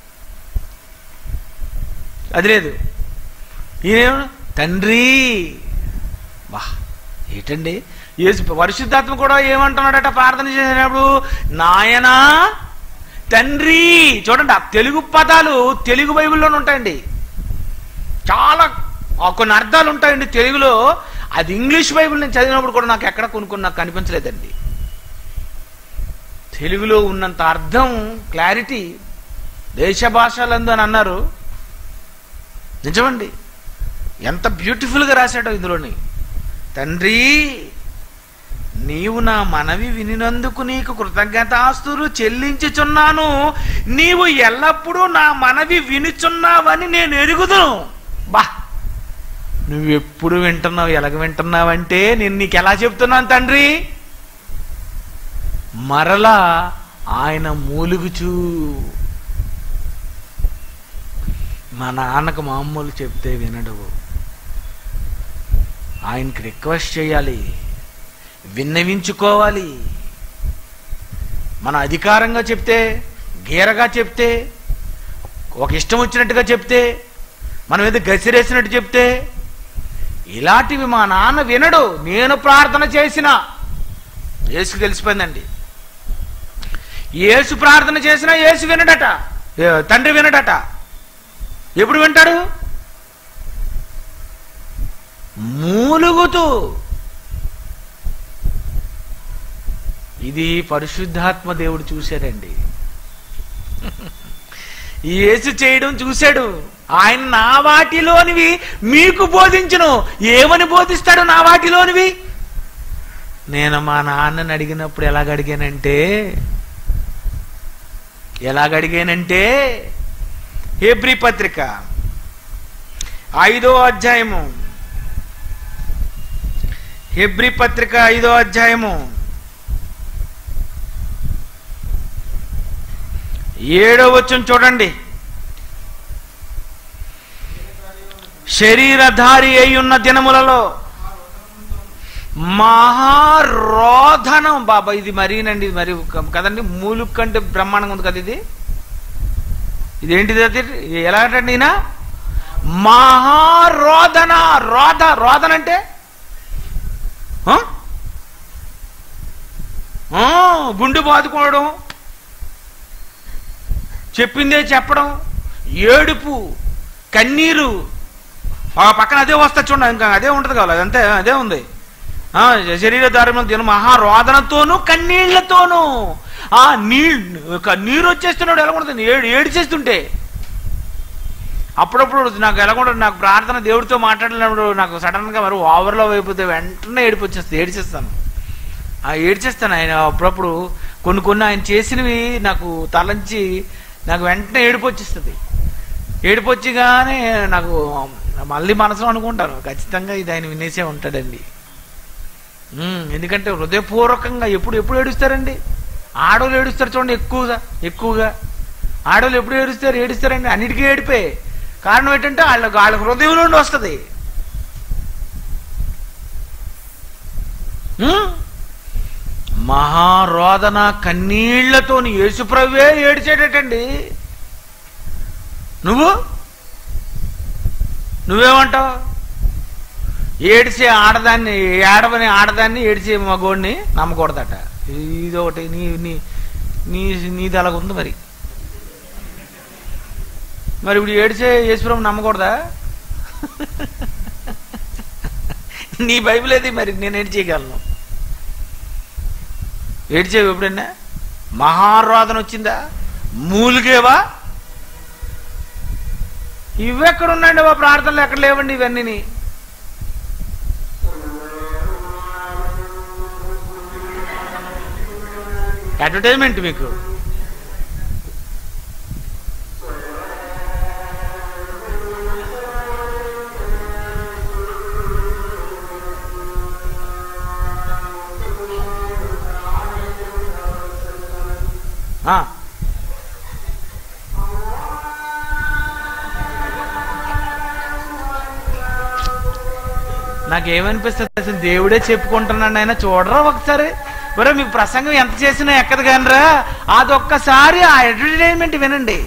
అది లేదు ఈయన తండ్రి వా ఏంటండి యేసు పరిశుద్ధాత్మ కూడా ఏమంటున్నాడట ప్రార్థన చేసినప్పుడు నాయనా తండ్రి చూడండి ఆ తెలుగు పదాలు తెలుగు బైబిల్లోనే ఉంటాయండి చాలా ఆ కొన్ని అర్థాలు ఉంటాయండి తెలుగులో అది ఇంగ్లీష్ బైబిల్ నేను చదివినప్పుడు కూడా నాకు ఎక్కడ కొనుక్కొని నాకు కనిపించలేదండి తెలుగులో ఉన్నంత అర్థం క్లారిటీ దేశ భాషలందు అని అన్నారు నిజమండి ఎంత బ్యూటిఫుల్గా రాశాడో ఇందులోని తండ్రి నీవు నా మనవి వినినందుకు నీకు కృతజ్ఞతాస్తులు చెల్లించుచున్నాను నీవు ఎల్లప్పుడూ నా మనవి వినుచున్నావని నేను ఎరుగుదును బా నువ్వెప్పుడు వింటున్నావు ఎలాగ వింటున్నావంటే నేను నీకు ఎలా చెప్తున్నాను తండ్రి మరలా ఆయన మూలుగుచూ మా నాన్నకు మామూలు చెప్తే వినడు ఆయనకి రిక్వెస్ట్ చేయాలి విన్నవించుకోవాలి మన అధికారంగా చెప్తే గీరగా చెప్తే ఒక ఇష్టం వచ్చినట్టుగా చెప్తే మనం ఏదో గసిరేసినట్టు చెప్తే ఇలాంటివి మా నాన్న వినడు నేను ప్రార్థన చేసిన యేసుకు తెలిసిపోయిందండి యేసు ప్రార్థన చేసినా యేసు వినడట ఏ, తండ్రి వినడట ఎప్పుడు వింటాడు మూలుగుతూ ఇది పరిశుద్ధాత్మ దేవుడు చూశాడండి యేసు చేయడం చూశాడు ఆయన నా వాటిలోనివి మీకు బోధించును ఏమని బోధిస్తాడు నా వాటిలోనివి నేను మా నాన్నని అడిగినప్పుడు ఎలాగ అడిగానంటే ఎలాగ అడిగానంటే హేబ్రి పత్రిక ఐదో అధ్యాయము హెబ్రి పత్రిక ఐదో అధ్యాయము ఏడో వచ్చం చూడండి శరీరధారి అయి ఉన్న దినములలో మహారోధనం బాబా ఇది మరీనండి ఇది మరి కదండి మూలుగు కంటే బ్రహ్మాండంగా ఉంది కదా ఇది ఇదేంటిది అది ఎలా అంటండి ఈయన మహారోధన రోధ రోధన అంటే ఆ? ఆ, గుండు బాదుకోవడం చెప్పిందే చెప్పడం ఏడుపు కన్నీరు ఆ పక్కన అదే వస్తా చూడండి ఇంకా అదే ఉంటుంది కావాలి అదంతే అదే ఉంది ఆ శరీర దారిలో దిన మహారోదనతోనూ కన్నీళ్లతోనూ ఆ నీళ్ళు నీరు వచ్చేస్తున్నాడు ఎలా ఉంటుంది ఏడు ఏడిచేస్తుంటే అప్పుడప్పుడు నాకు ఎలా ఉంటుంది నాకు ప్రార్థన దేవుడితో మాట్లాడినప్పుడు నాకు సడన్ గా మరి ఓవర్లో అయిపోతే వెంటనే ఏడుపు వచ్చేస్తుంది ఏడిచేస్తాను ఆ ఏడ్చేస్తాను ఆయన అప్పుడప్పుడు కొన్ని కొన్ని ఆయన చేసినవి నాకు తలంచి నాకు వెంటనే ఏడుపు వచ్చేస్తుంది ఏడుపు వచ్చిగానే నాకు మళ్ళీ మనసులో అనుకుంటాను ఖచ్చితంగా ఇది ఆయన వినేసే ఉంటాడండి ఉమ్, ఎందుకంటే హృదయపూర్వకంగా ఎప్పుడు ఎప్పుడు ఏడుస్తారండి ఆడవాళ్ళు ఏడుస్తారు చూడండి ఎక్కువగా ఎక్కువగా ఆడవాళ్ళు ఎప్పుడు ఏడుస్తారు ఏడుస్తారండి అన్నిటికీ ఏడిపే కారణం ఏంటంటే వాళ్ళ వాళ్ళ హృదయం నుండి వస్తుంది ఉమ్? మహారోదన కన్నీళ్లతోని యేసుప్రభే ఏడిచేటటండి నువ్వు నువ్వేమంటావు ఏడిచే ఆడదాన్ని ఏడవని ఆడదాన్ని ఏడిచే మగోడిని నమ్మకూడదట ఇది ఒకటి నీ నీ నీ నీది అలాగుంది మరి మరి ఇప్పుడు ఏడిచే యేసుప్రభు నమ్మకూడదా నీ బైబిల్ ఏది మరి నేను ఏడు చేయగలను ఏడ్చేవి ఎప్పుడన్నా మహారోదన వచ్చిందా మూలిగేవా ఇవెక్కడ ఉన్నాయండి వా ప్రార్థనలు ఎక్కడ లేవండి ఇవన్నీ అడ్వర్టైజ్మెంట్ మీకు ఆ. నాకేమనిపిస్తుంది అసలు దేవుడే చెప్పుకుంటున్నాడు ఆయన చూడరా ఒకసారి ఒరే మీకు ప్రసంగం ఎంత చేసినా ఎక్కదు కానరా అదొక్కసారి ఆ అడ్వర్టైజ్మెంట్ వినండి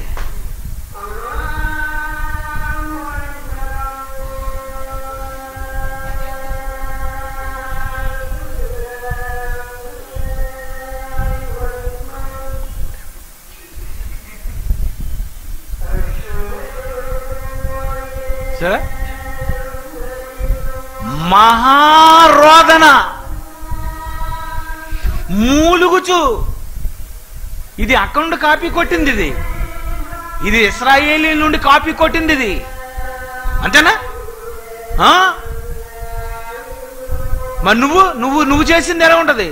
సరే మహారోదన మూలుగుచు ఇది అక్కడ నుండి కాపీ కొట్టింది ఇది ఇది ఇస్రాయేలీ నుండి కాపీ కొట్టింది ఇది అంతేనా ఆ? మరి నువ్వు నువ్వు నువ్వు చేసింది ఎలా ఉంటది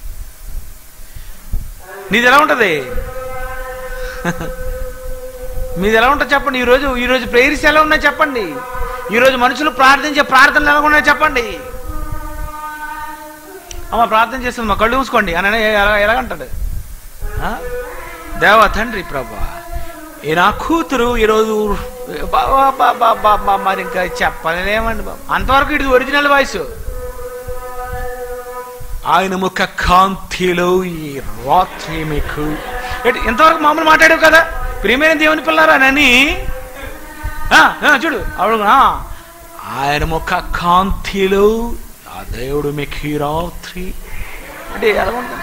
నీది ఎలా ఉంటది మీది ఎలా ఉంటుంది చెప్పండి ఈరోజు ఈరోజు ప్రేయర్స్ ఎలా ఉన్నాయో చెప్పండి ఈరోజు మనుషులు ప్రార్థించే ప్రార్థనలు ఎలా ఉన్నాయో చెప్పండి అమ్మ ప్రార్థన చేస్తుంది మా కళ్ళు మూసుకోండి అని అనే- ఎలా ఎలాగంటాడు ఆ? దేవా తండ్రి ప్రభా ఈ నా కూతురు ఈరోజు బాబా బాబా బాబా మరి ఇంకా చెప్పలేమండి బాబా అంతవరకు ఇది ఒరిజినల్ వాయిస్ ఆయన ముఖ కాంతిలో ఈ రాత్రి మీకు ఏంటి, ఇంతవరకు మామూలు మాట్లాడావు కదా ప్రియమైన దేవుని పిల్లారా అని ఆ, ఆ, చూడు ఆవిడ ఆ, ఆయన ముఖ కాంతిలో ఆ దేవుడు మీకు ఈ రాత్రి అంటే ఎలా ఉంటుంది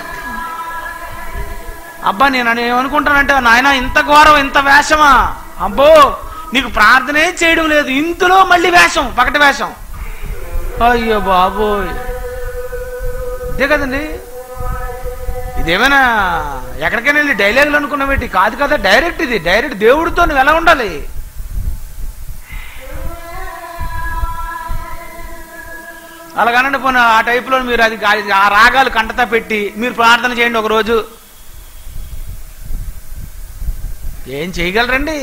అబ్బా నేను అని ఏమనుకుంటానంటే నాయన ఇంత ఘోరం ఇంత వేషమా అబ్బో నీకు ప్రార్థనే చేయడం లేదు ఇందులో మళ్ళీ వేషం పకటి వేషం అయ్యో బాబోయ్ ఇదే కదండి ఇదేమైనా ఎక్కడికైనా వెళ్ళి డైలాగులు అనుకున్నావేంటి కాదు కదా డైరెక్ట్ ఇది డైరెక్ట్ దేవుడితో నువ్వు ఎలా ఉండాలి అలాగనండి పోనీ ఆ టైపులో మీరు అది అది ఆ రాగాలు కంటతా పెట్టి మీరు ప్రార్థన చేయండి ఒక రోజు ఏం చేయగలరండి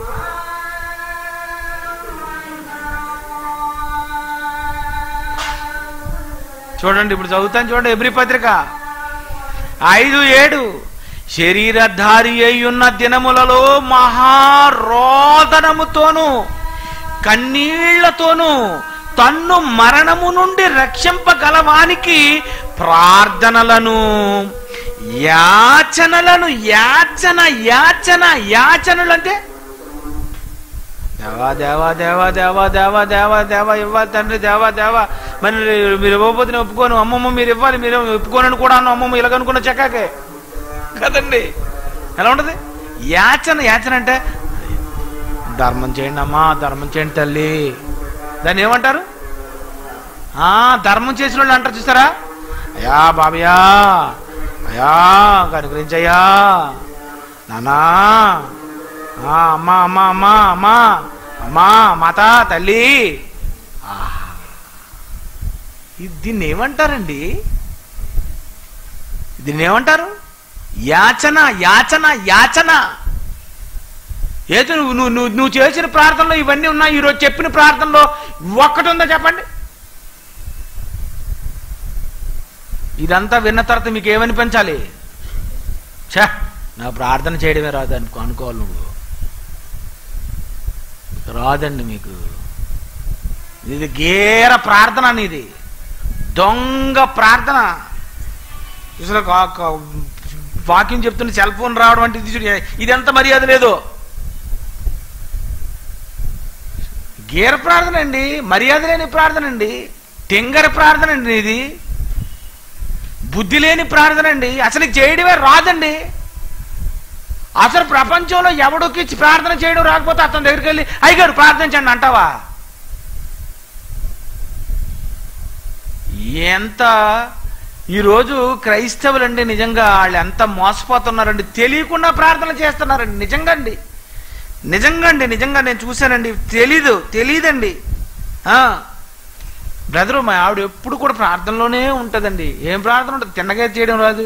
చూడండి ఇప్పుడు చదువుతాను చూడండి ఎబ్రి పత్రిక ఐదు ఏడు శరీరధారి అయి ఉన్న దినములలో మహారోదనముతోను కన్నీళ్లతోనూ తన్ను మరణము నుండి రక్షింపగలవానికి ప్రార్థనలను యాచనలను యాచన యాచన యాచనలు అంటే దేవా దేవా దేవా దేవా దేవా దేవా దేవా ఇవ్వాలి తండ్రి దేవా దేవా మరి మీరు ఇవ్వకపోతే నేను ఒప్పుకోను అమ్మమ్మ మీరు ఇవ్వాలి మీరు ఒప్పుకోనని కూడా అన్న అమ్మమ్మ ఇలాగనుకున్న చెక్కాకే కదండి ఎలా ఉంటది యాచన యాచన అంటే ధర్మం చేయండి అమ్మా ధర్మం చేయండి తల్లి దాన్ని ఏమంటారు ఆ ధర్మం చేసిన వాళ్ళు అంటారు చూస్తారా అయ్యా బాబయ్యా అయ్యా కనుకరించయ్యా నానా ఆ, అమ్మా అమ్మా అమ్మా అమ్మా అమ్మా మాత తల్లి ఆహా. ఇది దీన్ని ఏమంటారండి దీన్ని ఏమంటారు యాచన యాచన యాచన ఏదో నువ్వు నువ్వు నువ్వు నువ్వు చేసిన ప్రార్థనలో ఇవన్నీ ఉన్నాయి ఈరోజు చెప్పిన ప్రార్థనలో ఒక్కటి ఉందా చెప్పండి ఇదంతా విన్న తర్వాత మీకు ఏమనిపించాలి ఛా నా ప్రార్థన చేయడమే రాదు అనుకో అనుకోవాలి నువ్వు రాదండి మీకు ఇది గేర ప్రార్థన అనేది దొంగ ప్రార్థన చూసారా కా- కా- వాక్యం చెప్తున్న సెల్ ఫోన్ రావడం అంటే ఇది చూడు, ఇది ఎంత మర్యాద లేదు గేర ప్రార్థన అండి మర్యాద లేని ప్రార్థన అండి తెంగర ప్రార్థన అండి ఇది బుద్ధి లేని ప్రార్థన అండి అసలు ఇది చేయడమే రాదండి అసలు ప్రపంచంలో ఎవడికి ప్రార్థన చేయడం రాకపోతే అతని దగ్గరికి వెళ్ళి అయ్యగారు ప్రార్థించండి అంటావా ఎంత ఈరోజు క్రైస్తవులండి నిజంగా వాళ్ళు ఎంత మోసపోతున్నారండి తెలియకుండా ప్రార్థన చేస్తున్నారండి నిజంగా అండి నిజంగా అండి నిజంగా నేను చూశానండి తెలీదు తెలీదండి ఆ. బ్రదరు మా ఆవిడ ఎప్పుడు కూడా ప్రార్థనలోనే ఉంటుందండి ఏం ప్రార్థన ఉంటుంది తిన్నగా చేయడం రాదు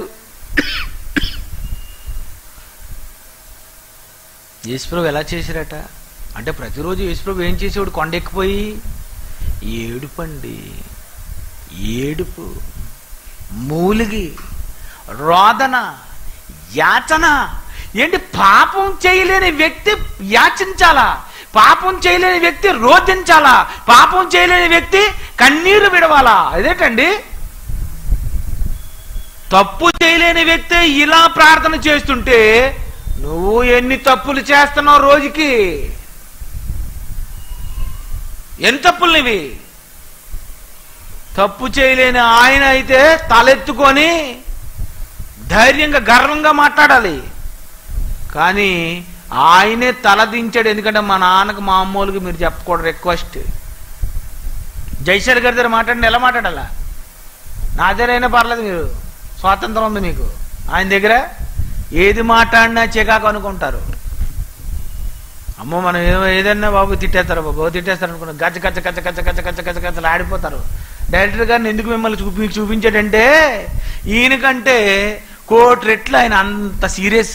యేసుప్రభు ఎలా చేశారట అంటే ప్రతిరోజు యేసుప్రభు ఏం చేసేవాడు కొండెక్కిపోయి ఏడుపండి ఏడుపు మూలిగి రోదన యాచన ఏంటి పాపం చేయలేని వ్యక్తి యాచించాలా పాపం చేయలేని వ్యక్తి రోధించాలా పాపం చేయలేని వ్యక్తి కన్నీరు విడవాలా అదేటండి తప్పు చేయలేని వ్యక్తి ఇలా ప్రార్థన చేస్తుంటే నువ్వు ఎన్ని తప్పులు చేస్తున్నావు రోజుకి ఎన్ని తప్పులు ఇవి తప్పు చేయలేని ఆయన అయితే తలెత్తుకొని ధైర్యంగా గర్వంగా మాట్లాడాలి కానీ ఆయనే తలదించాడు ఎందుకంటే మా నాన్నకు మా అమ్మోళ్ళకి మీరు చెప్పకూడదు రిక్వెస్ట్ జైశాల్ గారి దగ్గర మాట్లాడిన ఎలా మాట్లాడాలా నా దగ్గర అయినా పర్లేదు మీరు స్వాతంత్రం ఉంది మీకు ఆయన దగ్గర ఏది మాట్లాడినా చికాకు అనుకుంటారు అమ్మో మనం ఏమో ఏదన్నా బాబు తిట్టేస్తారు బాబు తిట్టేస్తారు అనుకున్నా గచ్చ గచ్చ గచ్చ గచ్చ గచ్చ గచ్చ గచ్చ గచ్చలు ఆడిపోతారు డైరెక్టర్ గారిని ఎందుకు మిమ్మల్ని చూపి మీకు చూపించాడంటే ఈయనకంటే కోటి రెట్లు ఆయన అంత సీరియస్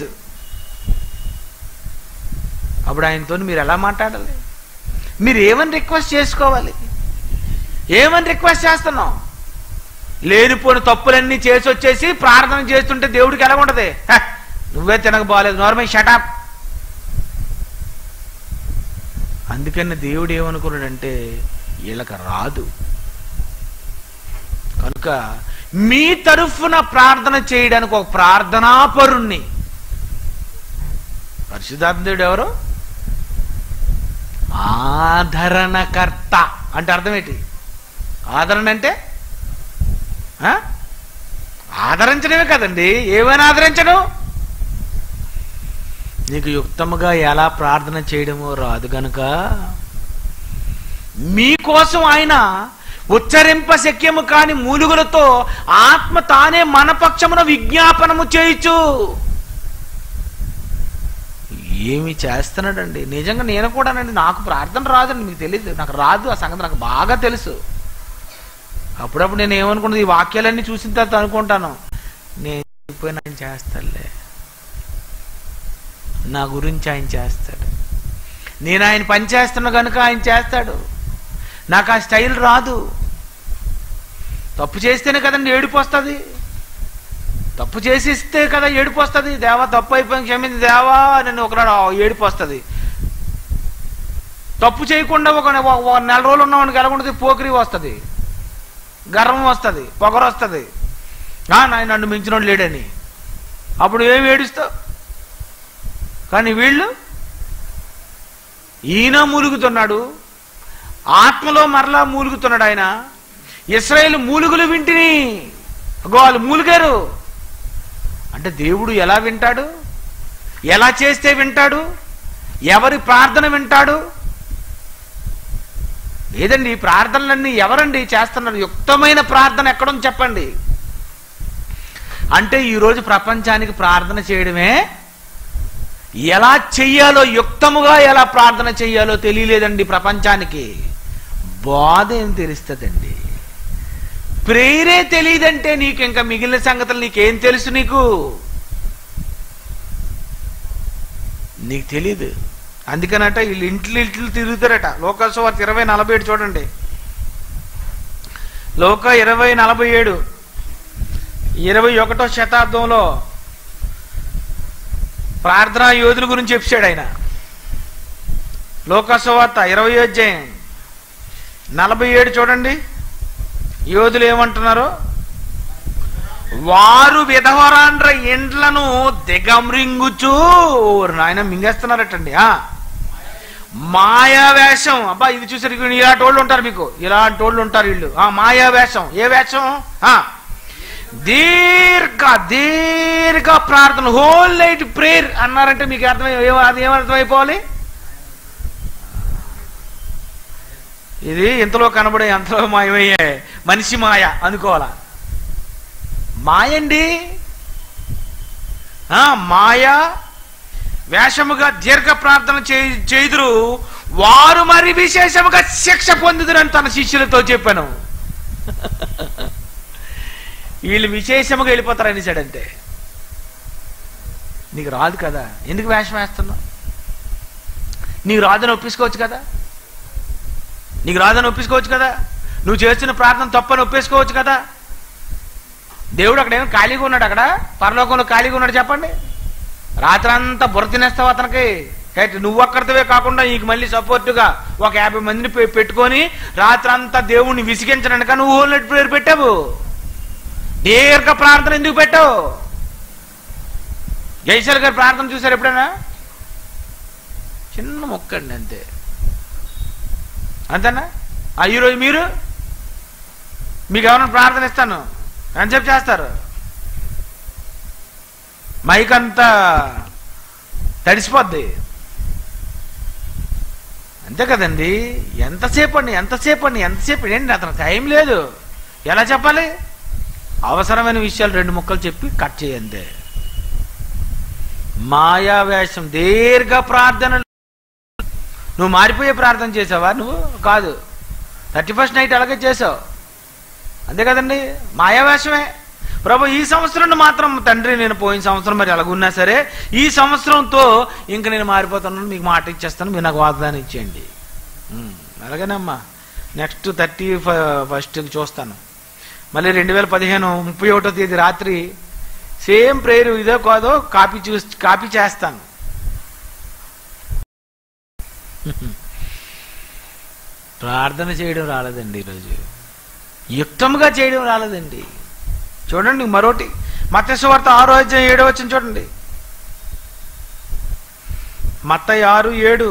అప్పుడు ఆయనతో మీరు ఎలా మాట్లాడాలి మీరు ఏమని రిక్వెస్ట్ చేసుకోవాలి ఏమని రిక్వెస్ట్ చేస్తున్నాం లేనిపోని తప్పులన్నీ చేసి వచ్చేసి ప్రార్థన చేస్తుంటే దేవుడికి ఎలా ఉంటది హ, నువ్వే తినక బాగాలేదు నార్మల్ షటాప్ అందుకని దేవుడు ఏమనుకున్నాడంటే వీళ్ళకి రాదు కనుక మీ తరఫున ప్రార్థన చేయడానికి ఒక ప్రార్థనాపరుణ్ణి పరిశుద్ధాత్ముడు ఎవరు ఆదరణకర్త అంటే అర్థం ఏంటి ఆదరణ అంటే ఆ? ఆదరించడమే కదండి ఏమైనా ఆదరించడం నీకు యుక్తముగా ఎలా ప్రార్థన చేయడమో రాదు గనుక మీకోసం ఆయన ఉచ్చరింప శక్యము కాని మూలుగులతో ఆత్మ తానే మన పక్షమున విజ్ఞాపనము చేయొచ్చు ఏమి చేస్తున్నాడండి నిజంగా నేను కూడానండి నాకు ప్రార్థన రాదండి మీకు తెలియదు నాకు రాదు ఆ సంగతి నాకు బాగా తెలుసు అప్పుడప్పుడు నేను ఏమనుకున్నది ఈ వాక్యాలన్నీ చూసిన తర్వాత అనుకుంటాను నేను అయిపోయిన ఆయన చేస్తాడులే నా గురించి ఆయన చేస్తాడు నేను ఆయన పని చేస్తున్నా కనుక ఆయన చేస్తాడు నాకు ఆ స్టైల్ రాదు తప్పు చేస్తేనే కదండి ఏడుపు వస్తుంది తప్పు చేసిస్తే కదా ఏడుపు వస్తుంది దేవా తప్పు అయిపోయింది క్షమించి దేవా నేను ఒకనాడు ఏడుపు వస్తుంది తప్పు చేయకుండా ఒక ఒక- ఒక నెల రోజులు ఉన్నవాడికి ఎలా ఉంటుంది పోకిరి వస్తుంది గర్వం వస్తుంది పొగరు వస్తుంది నాయన నన్ను మించినోడు లేడని అప్పుడు ఏమి ఏడుస్తావు కానీ వీళ్ళు ఈయన మూలుగుతున్నాడు ఆత్మలో మరలా మూలుగుతున్నాడు ఆయన ఇస్రాయేల్ మూలుగులు వింటిని అగో వాళ్ళు మూలిగారు అంటే దేవుడు ఎలా వింటాడు ఎలా చేస్తే వింటాడు ఎవరి ప్రార్థన వింటాడు లేదండి ఈ ప్రార్థనలన్నీ ఎవరండి చేస్తున్నారు యుక్తమైన ప్రార్థన ఎక్కడుంది చెప్పండి అంటే ఈరోజు ప్రపంచానికి ప్రార్థన చేయడమే ఎలా చెయ్యాలో యుక్తముగా ఎలా ప్రార్థన చెయ్యాలో తెలియలేదండి ప్రపంచానికి బాధ ఏం తెలుస్తుందండి ప్రేరే తెలియదంటే నీకు ఇంకా మిగిలిన సంగతులు నీకేం తెలుసు నీకు నీకు తెలీదు అందుకనట వీళ్ళు ఇంట్లు ఇంట్లు తిరుగుతారట లోకసవార్త ఇరవై నలభై ఏడు చూడండి లోక ఇరవై నలభై ఏడు ఇరవై ఒకటో శతాబ్దంలో ప్రార్థనా యోధుల గురించి చెప్పాడు ఆయన లోకసవార్త ఇరవై అధ్యాయం నలభై ఏడు చూడండి యోధులు ఏమంటున్నారు వారు విధవరాండ్ర ఇండ్లను దిగమ్రింగుచూ ఓరి నాయన మింగేస్తున్నారటండి ఆ మాయా వేషం అబ్బా ఇది చూసారు ఇక్కడ ఇలాంటి వాళ్ళు ఉంటారు మీకు ఇలాంటి వాళ్ళు ఉంటారు వీళ్ళు ఆ మాయా వేషం ఏ వేషం ఆ దీర్ఘ దీర్ఘ ప్రార్థన హోల్ నైట్ ప్రేయర్ అన్నారంటే మీకు అర్థమై ఏమ- అది ఏమర్థమైపోవాలి ఇది ఇంతలో కనబడే ఎంతలో మాయమయ్యే మనిషి మాయ అనుకోవాలా మాయండి ఆ, మాయ వేషముగా దీర్ఘ ప్రార్థన చే- చేయుదురు వారు మరి విశేషముగా శిక్ష పొందుదురని తన శిష్యులతో చెప్పాను వీళ్ళు విశేషముగా వెళ్ళిపోతారు అనేసాడంటే నీకు రాదు కదా ఎందుకు వేషం వేస్తున్నావు నీకు రాదని ఒప్పించుకోవచ్చు కదా నీకు రాదని ఒప్పించుకోవచ్చు కదా నువ్వు చేస్తున్న ప్రార్థన తప్పని ఒప్పేసుకోవచ్చు కదా దేవుడు అక్కడ ఏమో ఖాళీగా ఉన్నాడు అక్కడ పరలోకంలో ఖాళీగా ఉన్నాడు చెప్పండి రాత్రంతా బుర్ర తినేస్తావు అతనికి అయితే నువ్వు ఒక్కరితోవే కాకుండా నీకు మళ్ళీ సపోర్టుగా ఒక యాభై మందిని పె- పెట్టుకొని రాత్రంతా దేవుణ్ణి విసిగించడానికి నువ్వు హోల్ నైట్ ప్రేయర్ పెట్టావు దీర్ఘ ప్రార్థన ఎందుకు పెట్టావు జైసల్ గారి ప్రార్థన చూసారు ఎప్పుడైనా చిన్న మొక్క అండి అంతే అంతేనా ఆ ఈరోజు మీరు మీకు ఎవరైనా ప్రార్థన ఇస్తాను ఎంతసేపు చేస్తారు మైక్ అంతా తడిసిపోద్ది అంతే కదండి ఎంతసేపు అండి ఎంతసేపు అండి ఎంతసేపు ఏంటి అతను టైం లేదు ఎలా చెప్పాలి అవసరమైన విషయాలు రెండు ముక్కలు చెప్పి కట్ చేయంతే మాయావేషం దీర్ఘ ప్రార్థనలు నువ్వు మారిపోయే ప్రార్థన చేసావా నువ్వు కాదు థర్టీ ఫస్ట్ నైట్ అలాగే చేసావు అంతే కదండి మాయావేషమే ప్రభు ఈ సంవత్సరం మాత్రం తండ్రి నేను పోయిన సంవత్సరం మరి ఎలాగున్నా సరే ఈ సంవత్సరంతో ఇంక నేను మారిపోతున్నాను మీకు మాట ఇచ్చేస్తాను మీరు నాకు వాగ్దానం ఇచ్చేయండి ఉమ్, అలాగేనమ్మా నెక్స్ట్ థర్టీ ఫస్ట్కి చూస్తాను మళ్ళీ రెండు వేల పదిహేను ముప్పై ఒకటో తేదీ రాత్రి సేమ్ ప్రేయర్ ఇదో కాదో కాపీ చూ కాపీ చేస్తాను ప్రార్థన చేయడం రాలేదండి ఈరోజు యుక్తముగా చేయడం రాలేదండి చూడండి మరోటి మత్స్యవార్త ఆరో అధ్యాయం ఏడో వచ్చిన చూడండి మత్తయి ఆరు ఏడు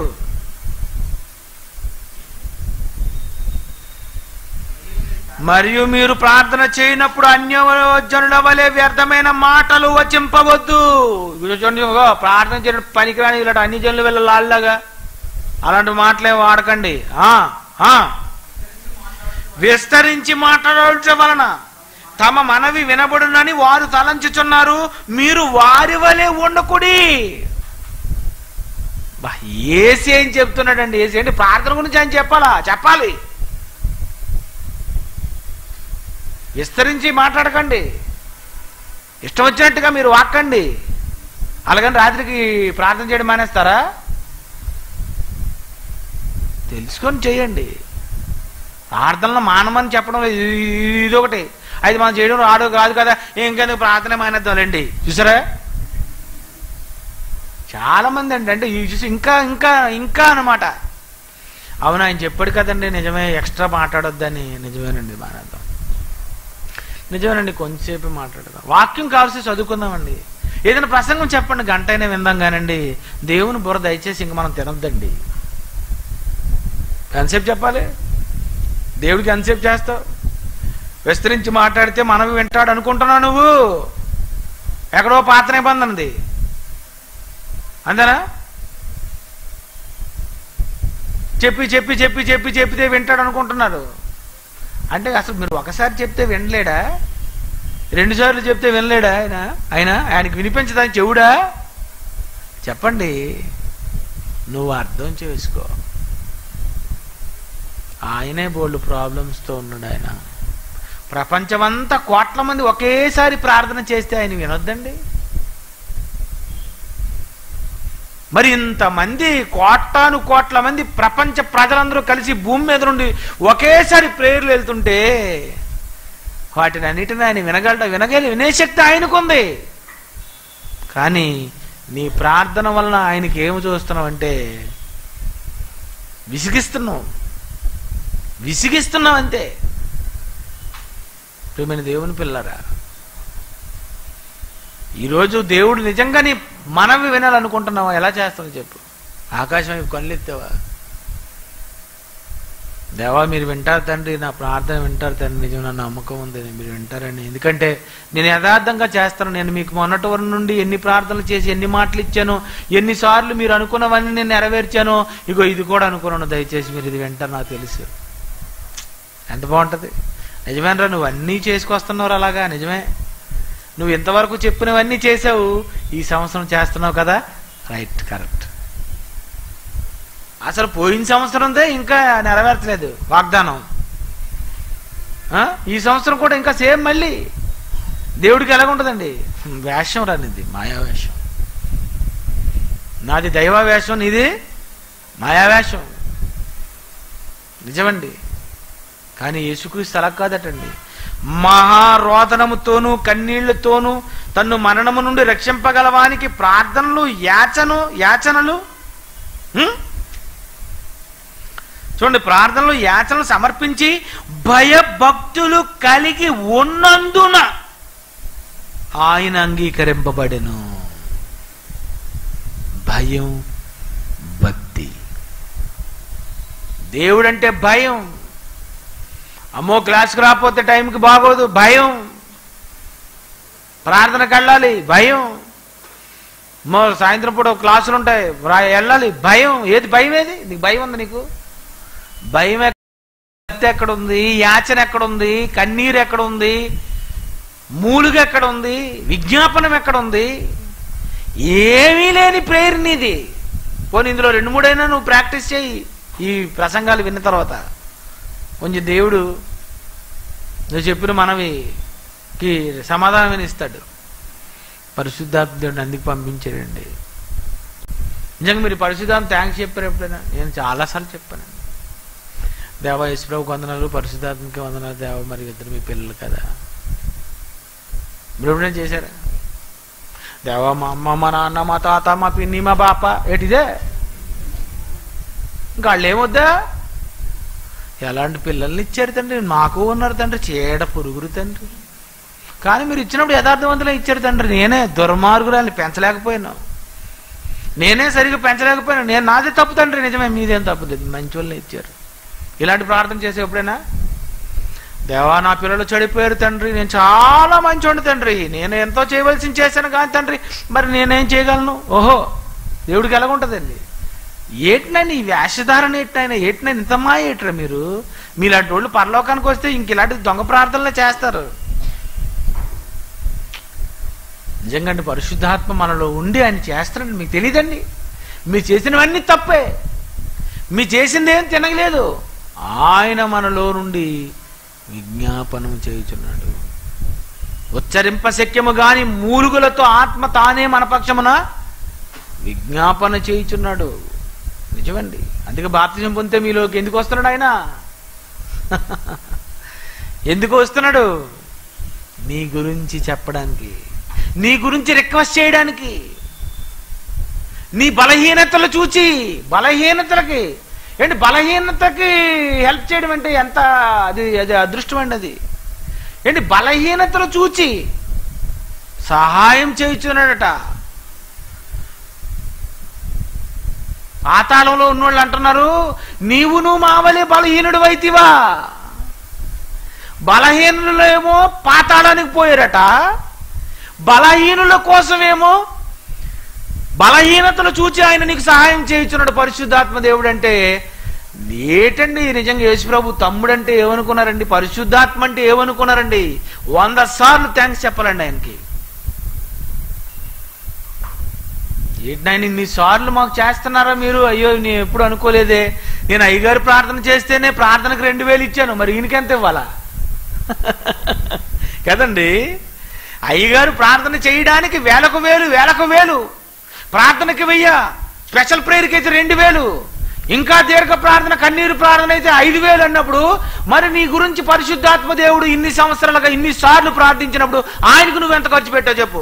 మరియు మీరు ప్రార్థన చేయనప్పుడు అన్యజనుల వలె వ్యర్థమైన మాటలు వచింపవద్దు ఇదిగో చూడండి ఇదిగో ప్రార్థన చేయడం పనికిరాని ఇలాంటి అన్ని జనులు వెళ్ళ లాల్లాగా అలాంటి మాటలే వాడకండి ఆ ఆ విస్తరించి మాట్లాడటం వలన తమ మనవి వినబడునని వారు తలంచుచున్నారు మీరు వారి వలె ఉండకుడి బా, ఏసి ఏం చెప్తున్నాడండి ఏసి ఏంటి ప్రార్థన గురించి ఆయన చెప్పాలా చెప్పాలి విస్తరించి మాట్లాడకండి ఇష్టం వచ్చినట్టుగా మీరు వాక్కండి అలాగని రాత్రికి ప్రార్థన చేయడం మానేస్తారా తెలుసుకొని చేయండి ప్రార్థనలు మానమని చెప్పడం ఇది- ఇది ఒకటి అది మనం చేయడం రాడు కాదు కదా ఇంకెందుకు ప్రార్థన మానేద్దాంలేండి చూసారా చాలా మంది అండి అంటే ఇవి చూసి ఇంకా ఇంకా ఇంకా అన్నమాట అవును ఆయన చెప్పాడు కదండి నిజమే ఎక్స్ట్రా మాట్లాడొద్దని నిజమేనండి మానేద్దాం నిజమేనండి కొంచెంసేపు మాట్లాడదాం వాక్యం కావాల్సి చదువుకుందామండి ఏదైనా ప్రసంగం చెప్పండి గంట అయినా విందాం కానండి దేవుని బుర్ర దయచేసి ఇంక మనం తినొద్దండి ఎంతసేపు చెప్పాలి దేవుడికి ఎంతసేపు చేస్తావు విస్తరించి మాట్లాడితే మనవి వింటాడు అనుకుంటున్నావు నువ్వు ఎక్కడో పాత్ర నిబంధనది అంతేనా చెప్పి చెప్పి చెప్పి చెప్పి చెప్పితే వింటాడు అనుకుంటున్నారు అంటే అసలు మీరు ఒకసారి చెప్తే వినలేడా రెండు సార్లు చెప్తే వినలేడా ఆయన ఆయన ఆయనకి వినిపించదని చెవుడా చెప్పండి నువ్వు అర్థం చేసుకో ఆయనే బోల్డ్ ప్రాబ్లమ్స్తో ఉన్నాడు ఆయన ప్రపంచమంతా కోట్ల మంది ఒకేసారి ప్రార్థన చేస్తే ఆయన వినొద్దండి మరి ఇంతమంది కోటాను కోట్ల మంది ప్రపంచ ప్రజలందరూ కలిసి భూమి మీద నుండి ఒకేసారి ప్రేయర్లు వెళ్తుంటే వాటిని అన్నిటిని ఆయన వినగలట వినగలి వినే శక్తి ఆయనకుంది కానీ నీ ప్రార్థన వలన ఆయనకి ఏమి చూస్తున్నావు అంటే విసిగిస్తున్నావు విసిగిస్తున్నావు అంతే ప్రియమైన దేవుని పిల్లరా ఈరోజు దేవుడు నిజంగా నీ మనవి వినాలనుకుంటున్నావా ఎలా చేస్తావు చెప్పు ఆకాశం వైపు కళ్ళెత్తావా దేవా మీరు వింటారు తండ్రి నా ప్రార్థన వింటారు తండ్రి నిజం నా నమ్మకం ఉంది మీరు వింటారని ఎందుకంటే నేను యథార్థంగా చేస్తాను నేను మీకు మొన్నటి వరకు నుండి ఎన్ని ప్రార్థనలు చేసి ఎన్ని మాటలు ఇచ్చాను ఎన్నిసార్లు మీరు అనుకున్నవన్నీ నేను నెరవేర్చాను ఇగో ఇది కూడా అనుకున్నాను దయచేసి మీరు ఇది వింటారు నాకు తెలుసు ఎంత బాగుంటుంది నిజమేనరా నువ్వు అన్నీ చేసుకొస్తున్నావు అలాగా నిజమే నువ్వు ఇంతవరకు చెప్పినవన్నీ చేసావు ఈ సంవత్సరం చేస్తున్నావు కదా రైట్ కరెక్ట్ అసలు పోయిన సంవత్సరందే ఇంకా నెరవేర్చలేదు వాగ్దానం ఆ? ఈ సంవత్సరం కూడా ఇంకా సేమ్ మళ్ళీ దేవుడికి ఎలాగుంటుందండి వేషం రానిది మాయా వేషం నాది దైవ వేషం నీది మాయా వేషం నిజమండి కానీ యేసుక్రీస్తు అలా కాదటండి మహారోదనముతోనూ కన్నీళ్లతోనూ తన్ను మరణము నుండి రక్షింపగలవానికి ప్రార్థనలు యాచను యాచనలు హ్మ్? చూడండి ప్రార్థనలు యాచనలు సమర్పించి భయభక్తులు కలిగి ఉన్నందున ఆయన అంగీకరింపబడెను భయం భక్తి దేవుడంటే భయం అమ్మో క్లాస్కి రాకపోతే టైంకి బాగోదు భయం ప్రార్థనకు వెళ్ళాలి భయం అమ్మో సాయంత్రం పూట క్లాసులు ఉంటాయి రా- వెళ్ళాలి భయం ఏది భయం ఏది నీకు భయం ఉంది నీకు భయం ఎక్క- ఎక్కడ ఉంది యాచన ఎక్కడ ఉంది కన్నీరు ఎక్కడ ఉంది మూలుగు ఎక్కడ ఉంది విజ్ఞాపనం ఎక్కడ ఉంది ఏమీ లేని ప్రేయర్ నీది పోనీ ఇందులో రెండు మూడైనా నువ్వు ప్రాక్టీస్ చేయి ఈ ప్రసంగాలు విన్న తర్వాత కొంచెం దేవుడు నువ్వు చెప్పిన మనవికి సమాధానం ఇస్తాడు పరిశుద్ధాత్మ దేవుడిని అందుకు పంపించాడండి నిజంగా మీరు పరిశుద్ధాన్ని థ్యాంక్స్ చెప్పారు ఎప్పుడైనా నేను చాలాసార్లు చెప్పానండి దేవ యేసుప్రభుకి వందనాలు పరిశుద్ధాత్మకి వందనాలు దేవ మరి ఇద్దరు మీ పిల్లలు కదా మీరు ఎప్పుడైనా చేశారా దేవా మా అమ్మ మా నాన్న మా తాత మా పిన్ని మా బాప ఏటిదే ఇంకా వాళ్ళు ఏమొద్దా ఎలాంటి పిల్లల్ని ఇచ్చారు తండ్రి మాకు ఉన్నారు తండ్రి చీడ పురుగురు తండ్రి కానీ మీరు ఇచ్చినప్పుడు యథార్థవంతులే ఇచ్చారు తండ్రి నేనే దుర్మార్గురాల్ని పెంచలేకపోయాను నేనే సరిగ్గా పెంచలేకపోయాను నేను నాదే తప్పు తండ్రి నిజమే మీదేం తప్పు లేదు మంచి వాళ్ళని ఇచ్చారు ఇలాంటి ప్రార్థన చేసే ఎప్పుడైనా దేవా నా పిల్లలు చెడిపోయారు తండ్రి నేను చాలా మంచోండి తండ్రి నేను ఎంతో చేయవలసింది చేశాను కానీ తండ్రి మరి నేనేం చేయగలను ఓహో దేవుడికి ఎలాగుంటుందండి ఏటినైనా ఈ వేషధారణ ఏటినైనా ఏటినైనా ఇంతమా ఏట్రా మీరు మీలాంటి వాళ్ళు పరలోకానికి వస్తే ఇంక ఇలాంటి దొంగ ప్రార్థనలు చేస్తారు నిజంగా అండి పరిశుద్ధాత్మ మనలో ఉండి ఆయన చేస్తారండి మీకు తెలియదండి మీరు చేసినవన్నీ తప్పే మీ చేసింది ఏం తినగలేదు ఆయన మనలో నుండి విజ్ఞాపనం చేయుచున్నాడు ఉచ్చరింప శక్యము గాని మూలుగులతో ఆత్మ తానే మన పక్షమున విజ్ఞాపన చేయుచున్నాడు నిజమండి అందుకే బాప్తిజం పొందితే మీలోకి ఎందుకు వస్తున్నాడు ఆయన ఎందుకు వస్తున్నాడు నీ గురించి చెప్పడానికి నీ గురించి రిక్వెస్ట్ చేయడానికి నీ బలహీనతలు చూచి బలహీనతలకి ఏంటి బలహీనతకి హెల్ప్ చేయడం అంటే ఎంత అది అది అదృష్టం అండి అది ఏంటి బలహీనతలు చూచి సహాయం చేయుచున్నాడట పాతాళంలో ఉన్నోళ్ళు అంటున్నారు నీవు నువ్వు మావలి బలహీనుడు వైతివా బలహీనులేమో పాతాళానికి పోయారట బలహీనుల కోసమేమో బలహీనతలు చూచి ఆయన నీకు సహాయం చేయించున్నాడు పరిశుద్ధాత్మ దేవుడు అంటే ఏటండి నిజంగా యేసుప్రభు తమ్ముడంటే ఏమనుకున్నారండి పరిశుద్ధాత్మ అంటే ఏమనుకున్నారండి వంద సార్లు థ్యాంక్స్ చెప్పాలండి ఆయనకి ఏంటి ఇన్ని సార్లు మాకు చేస్తున్నారా మీరు అయ్యో నేను ఎప్పుడు అనుకోలేదే నేను అయ్యగారు ప్రార్థన చేస్తేనే ప్రార్థనకు రెండు వేలు ఇచ్చాను మరి ఈయనకెంత ఇవ్వాలా కదండి అయ్యగారు ప్రార్థన చేయడానికి వేలకు వేలు వేలకు వేలు ప్రార్థనకి వెయ్య స్పెషల్ ప్రేయర్కి అయితే రెండు వేలు ఇంకా దీర్ఘ ప్రార్థన కన్నీరు ప్రార్థన అయితే ఐదు వేలు అన్నప్పుడు మరి నీ గురించి పరిశుద్ధాత్మ దేవుడు ఇన్ని సంవత్సరాలుగా ఇన్ని సార్లు ప్రార్థించినప్పుడు ఆయనకు నువ్వు ఎంత ఖర్చు పెట్టావు చెప్పు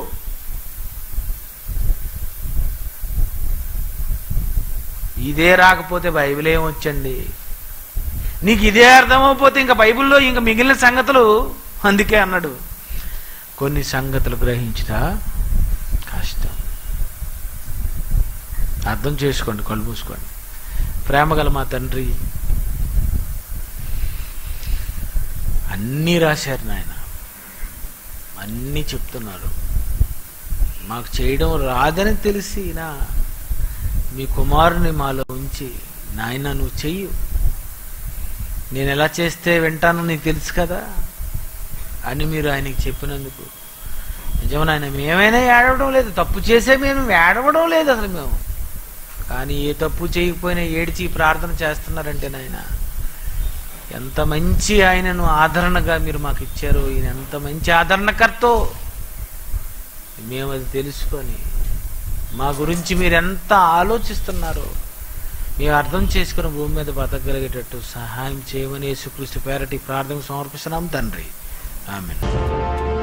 ఇదే రాకపోతే బైబిల్ ఏమొచ్చండి నీకు ఇదే అర్థమైపోతే ఇంకా బైబిల్లో ఇంకా మిగిలిన సంగతులు అందుకే అన్నాడు కొన్ని సంగతులు గ్రహించట కష్టం అర్థం చేసుకోండి కళ్ళు మూసుకోండి ప్రేమగల మా తండ్రి అన్నీ రాశారు నాయన అన్నీ చెప్తున్నారు మాకు చేయడం రాదని తెలిసినా మీ కుమారుని మాలో ఉంచి నాయన నువ్వు చెయ్యు నేను ఎలా చేస్తే వింటానో నీకు తెలుసు కదా అని మీరు ఆయనకి చెప్పినందుకు నిజమని ఆయన మేమైనా ఏడవడం లేదు తప్పు చేసే మేము ఏడవడం లేదు అసలు మేము కానీ ఏ తప్పు చేయకపోయినా ఏడిచి ప్రార్థన చేస్తున్నారంటే నాయన ఎంత మంచి ఆయనను ఆదరణగా మీరు మాకు ఇచ్చారు ఈయన ఎంత మంచి ఆదరణకర్తో మేము అది తెలుసుకొని మా గురించి మీరు ఎంత ఆలోచిస్తున్నారో మేము అర్థం చేసుకుని భూమి మీద బతకగలిగేటట్టు సహాయం చేయమని యేసుక్రీస్తు పేరటి ప్రార్థన సమర్పిస్తున్నాం తండ్రి ఆమె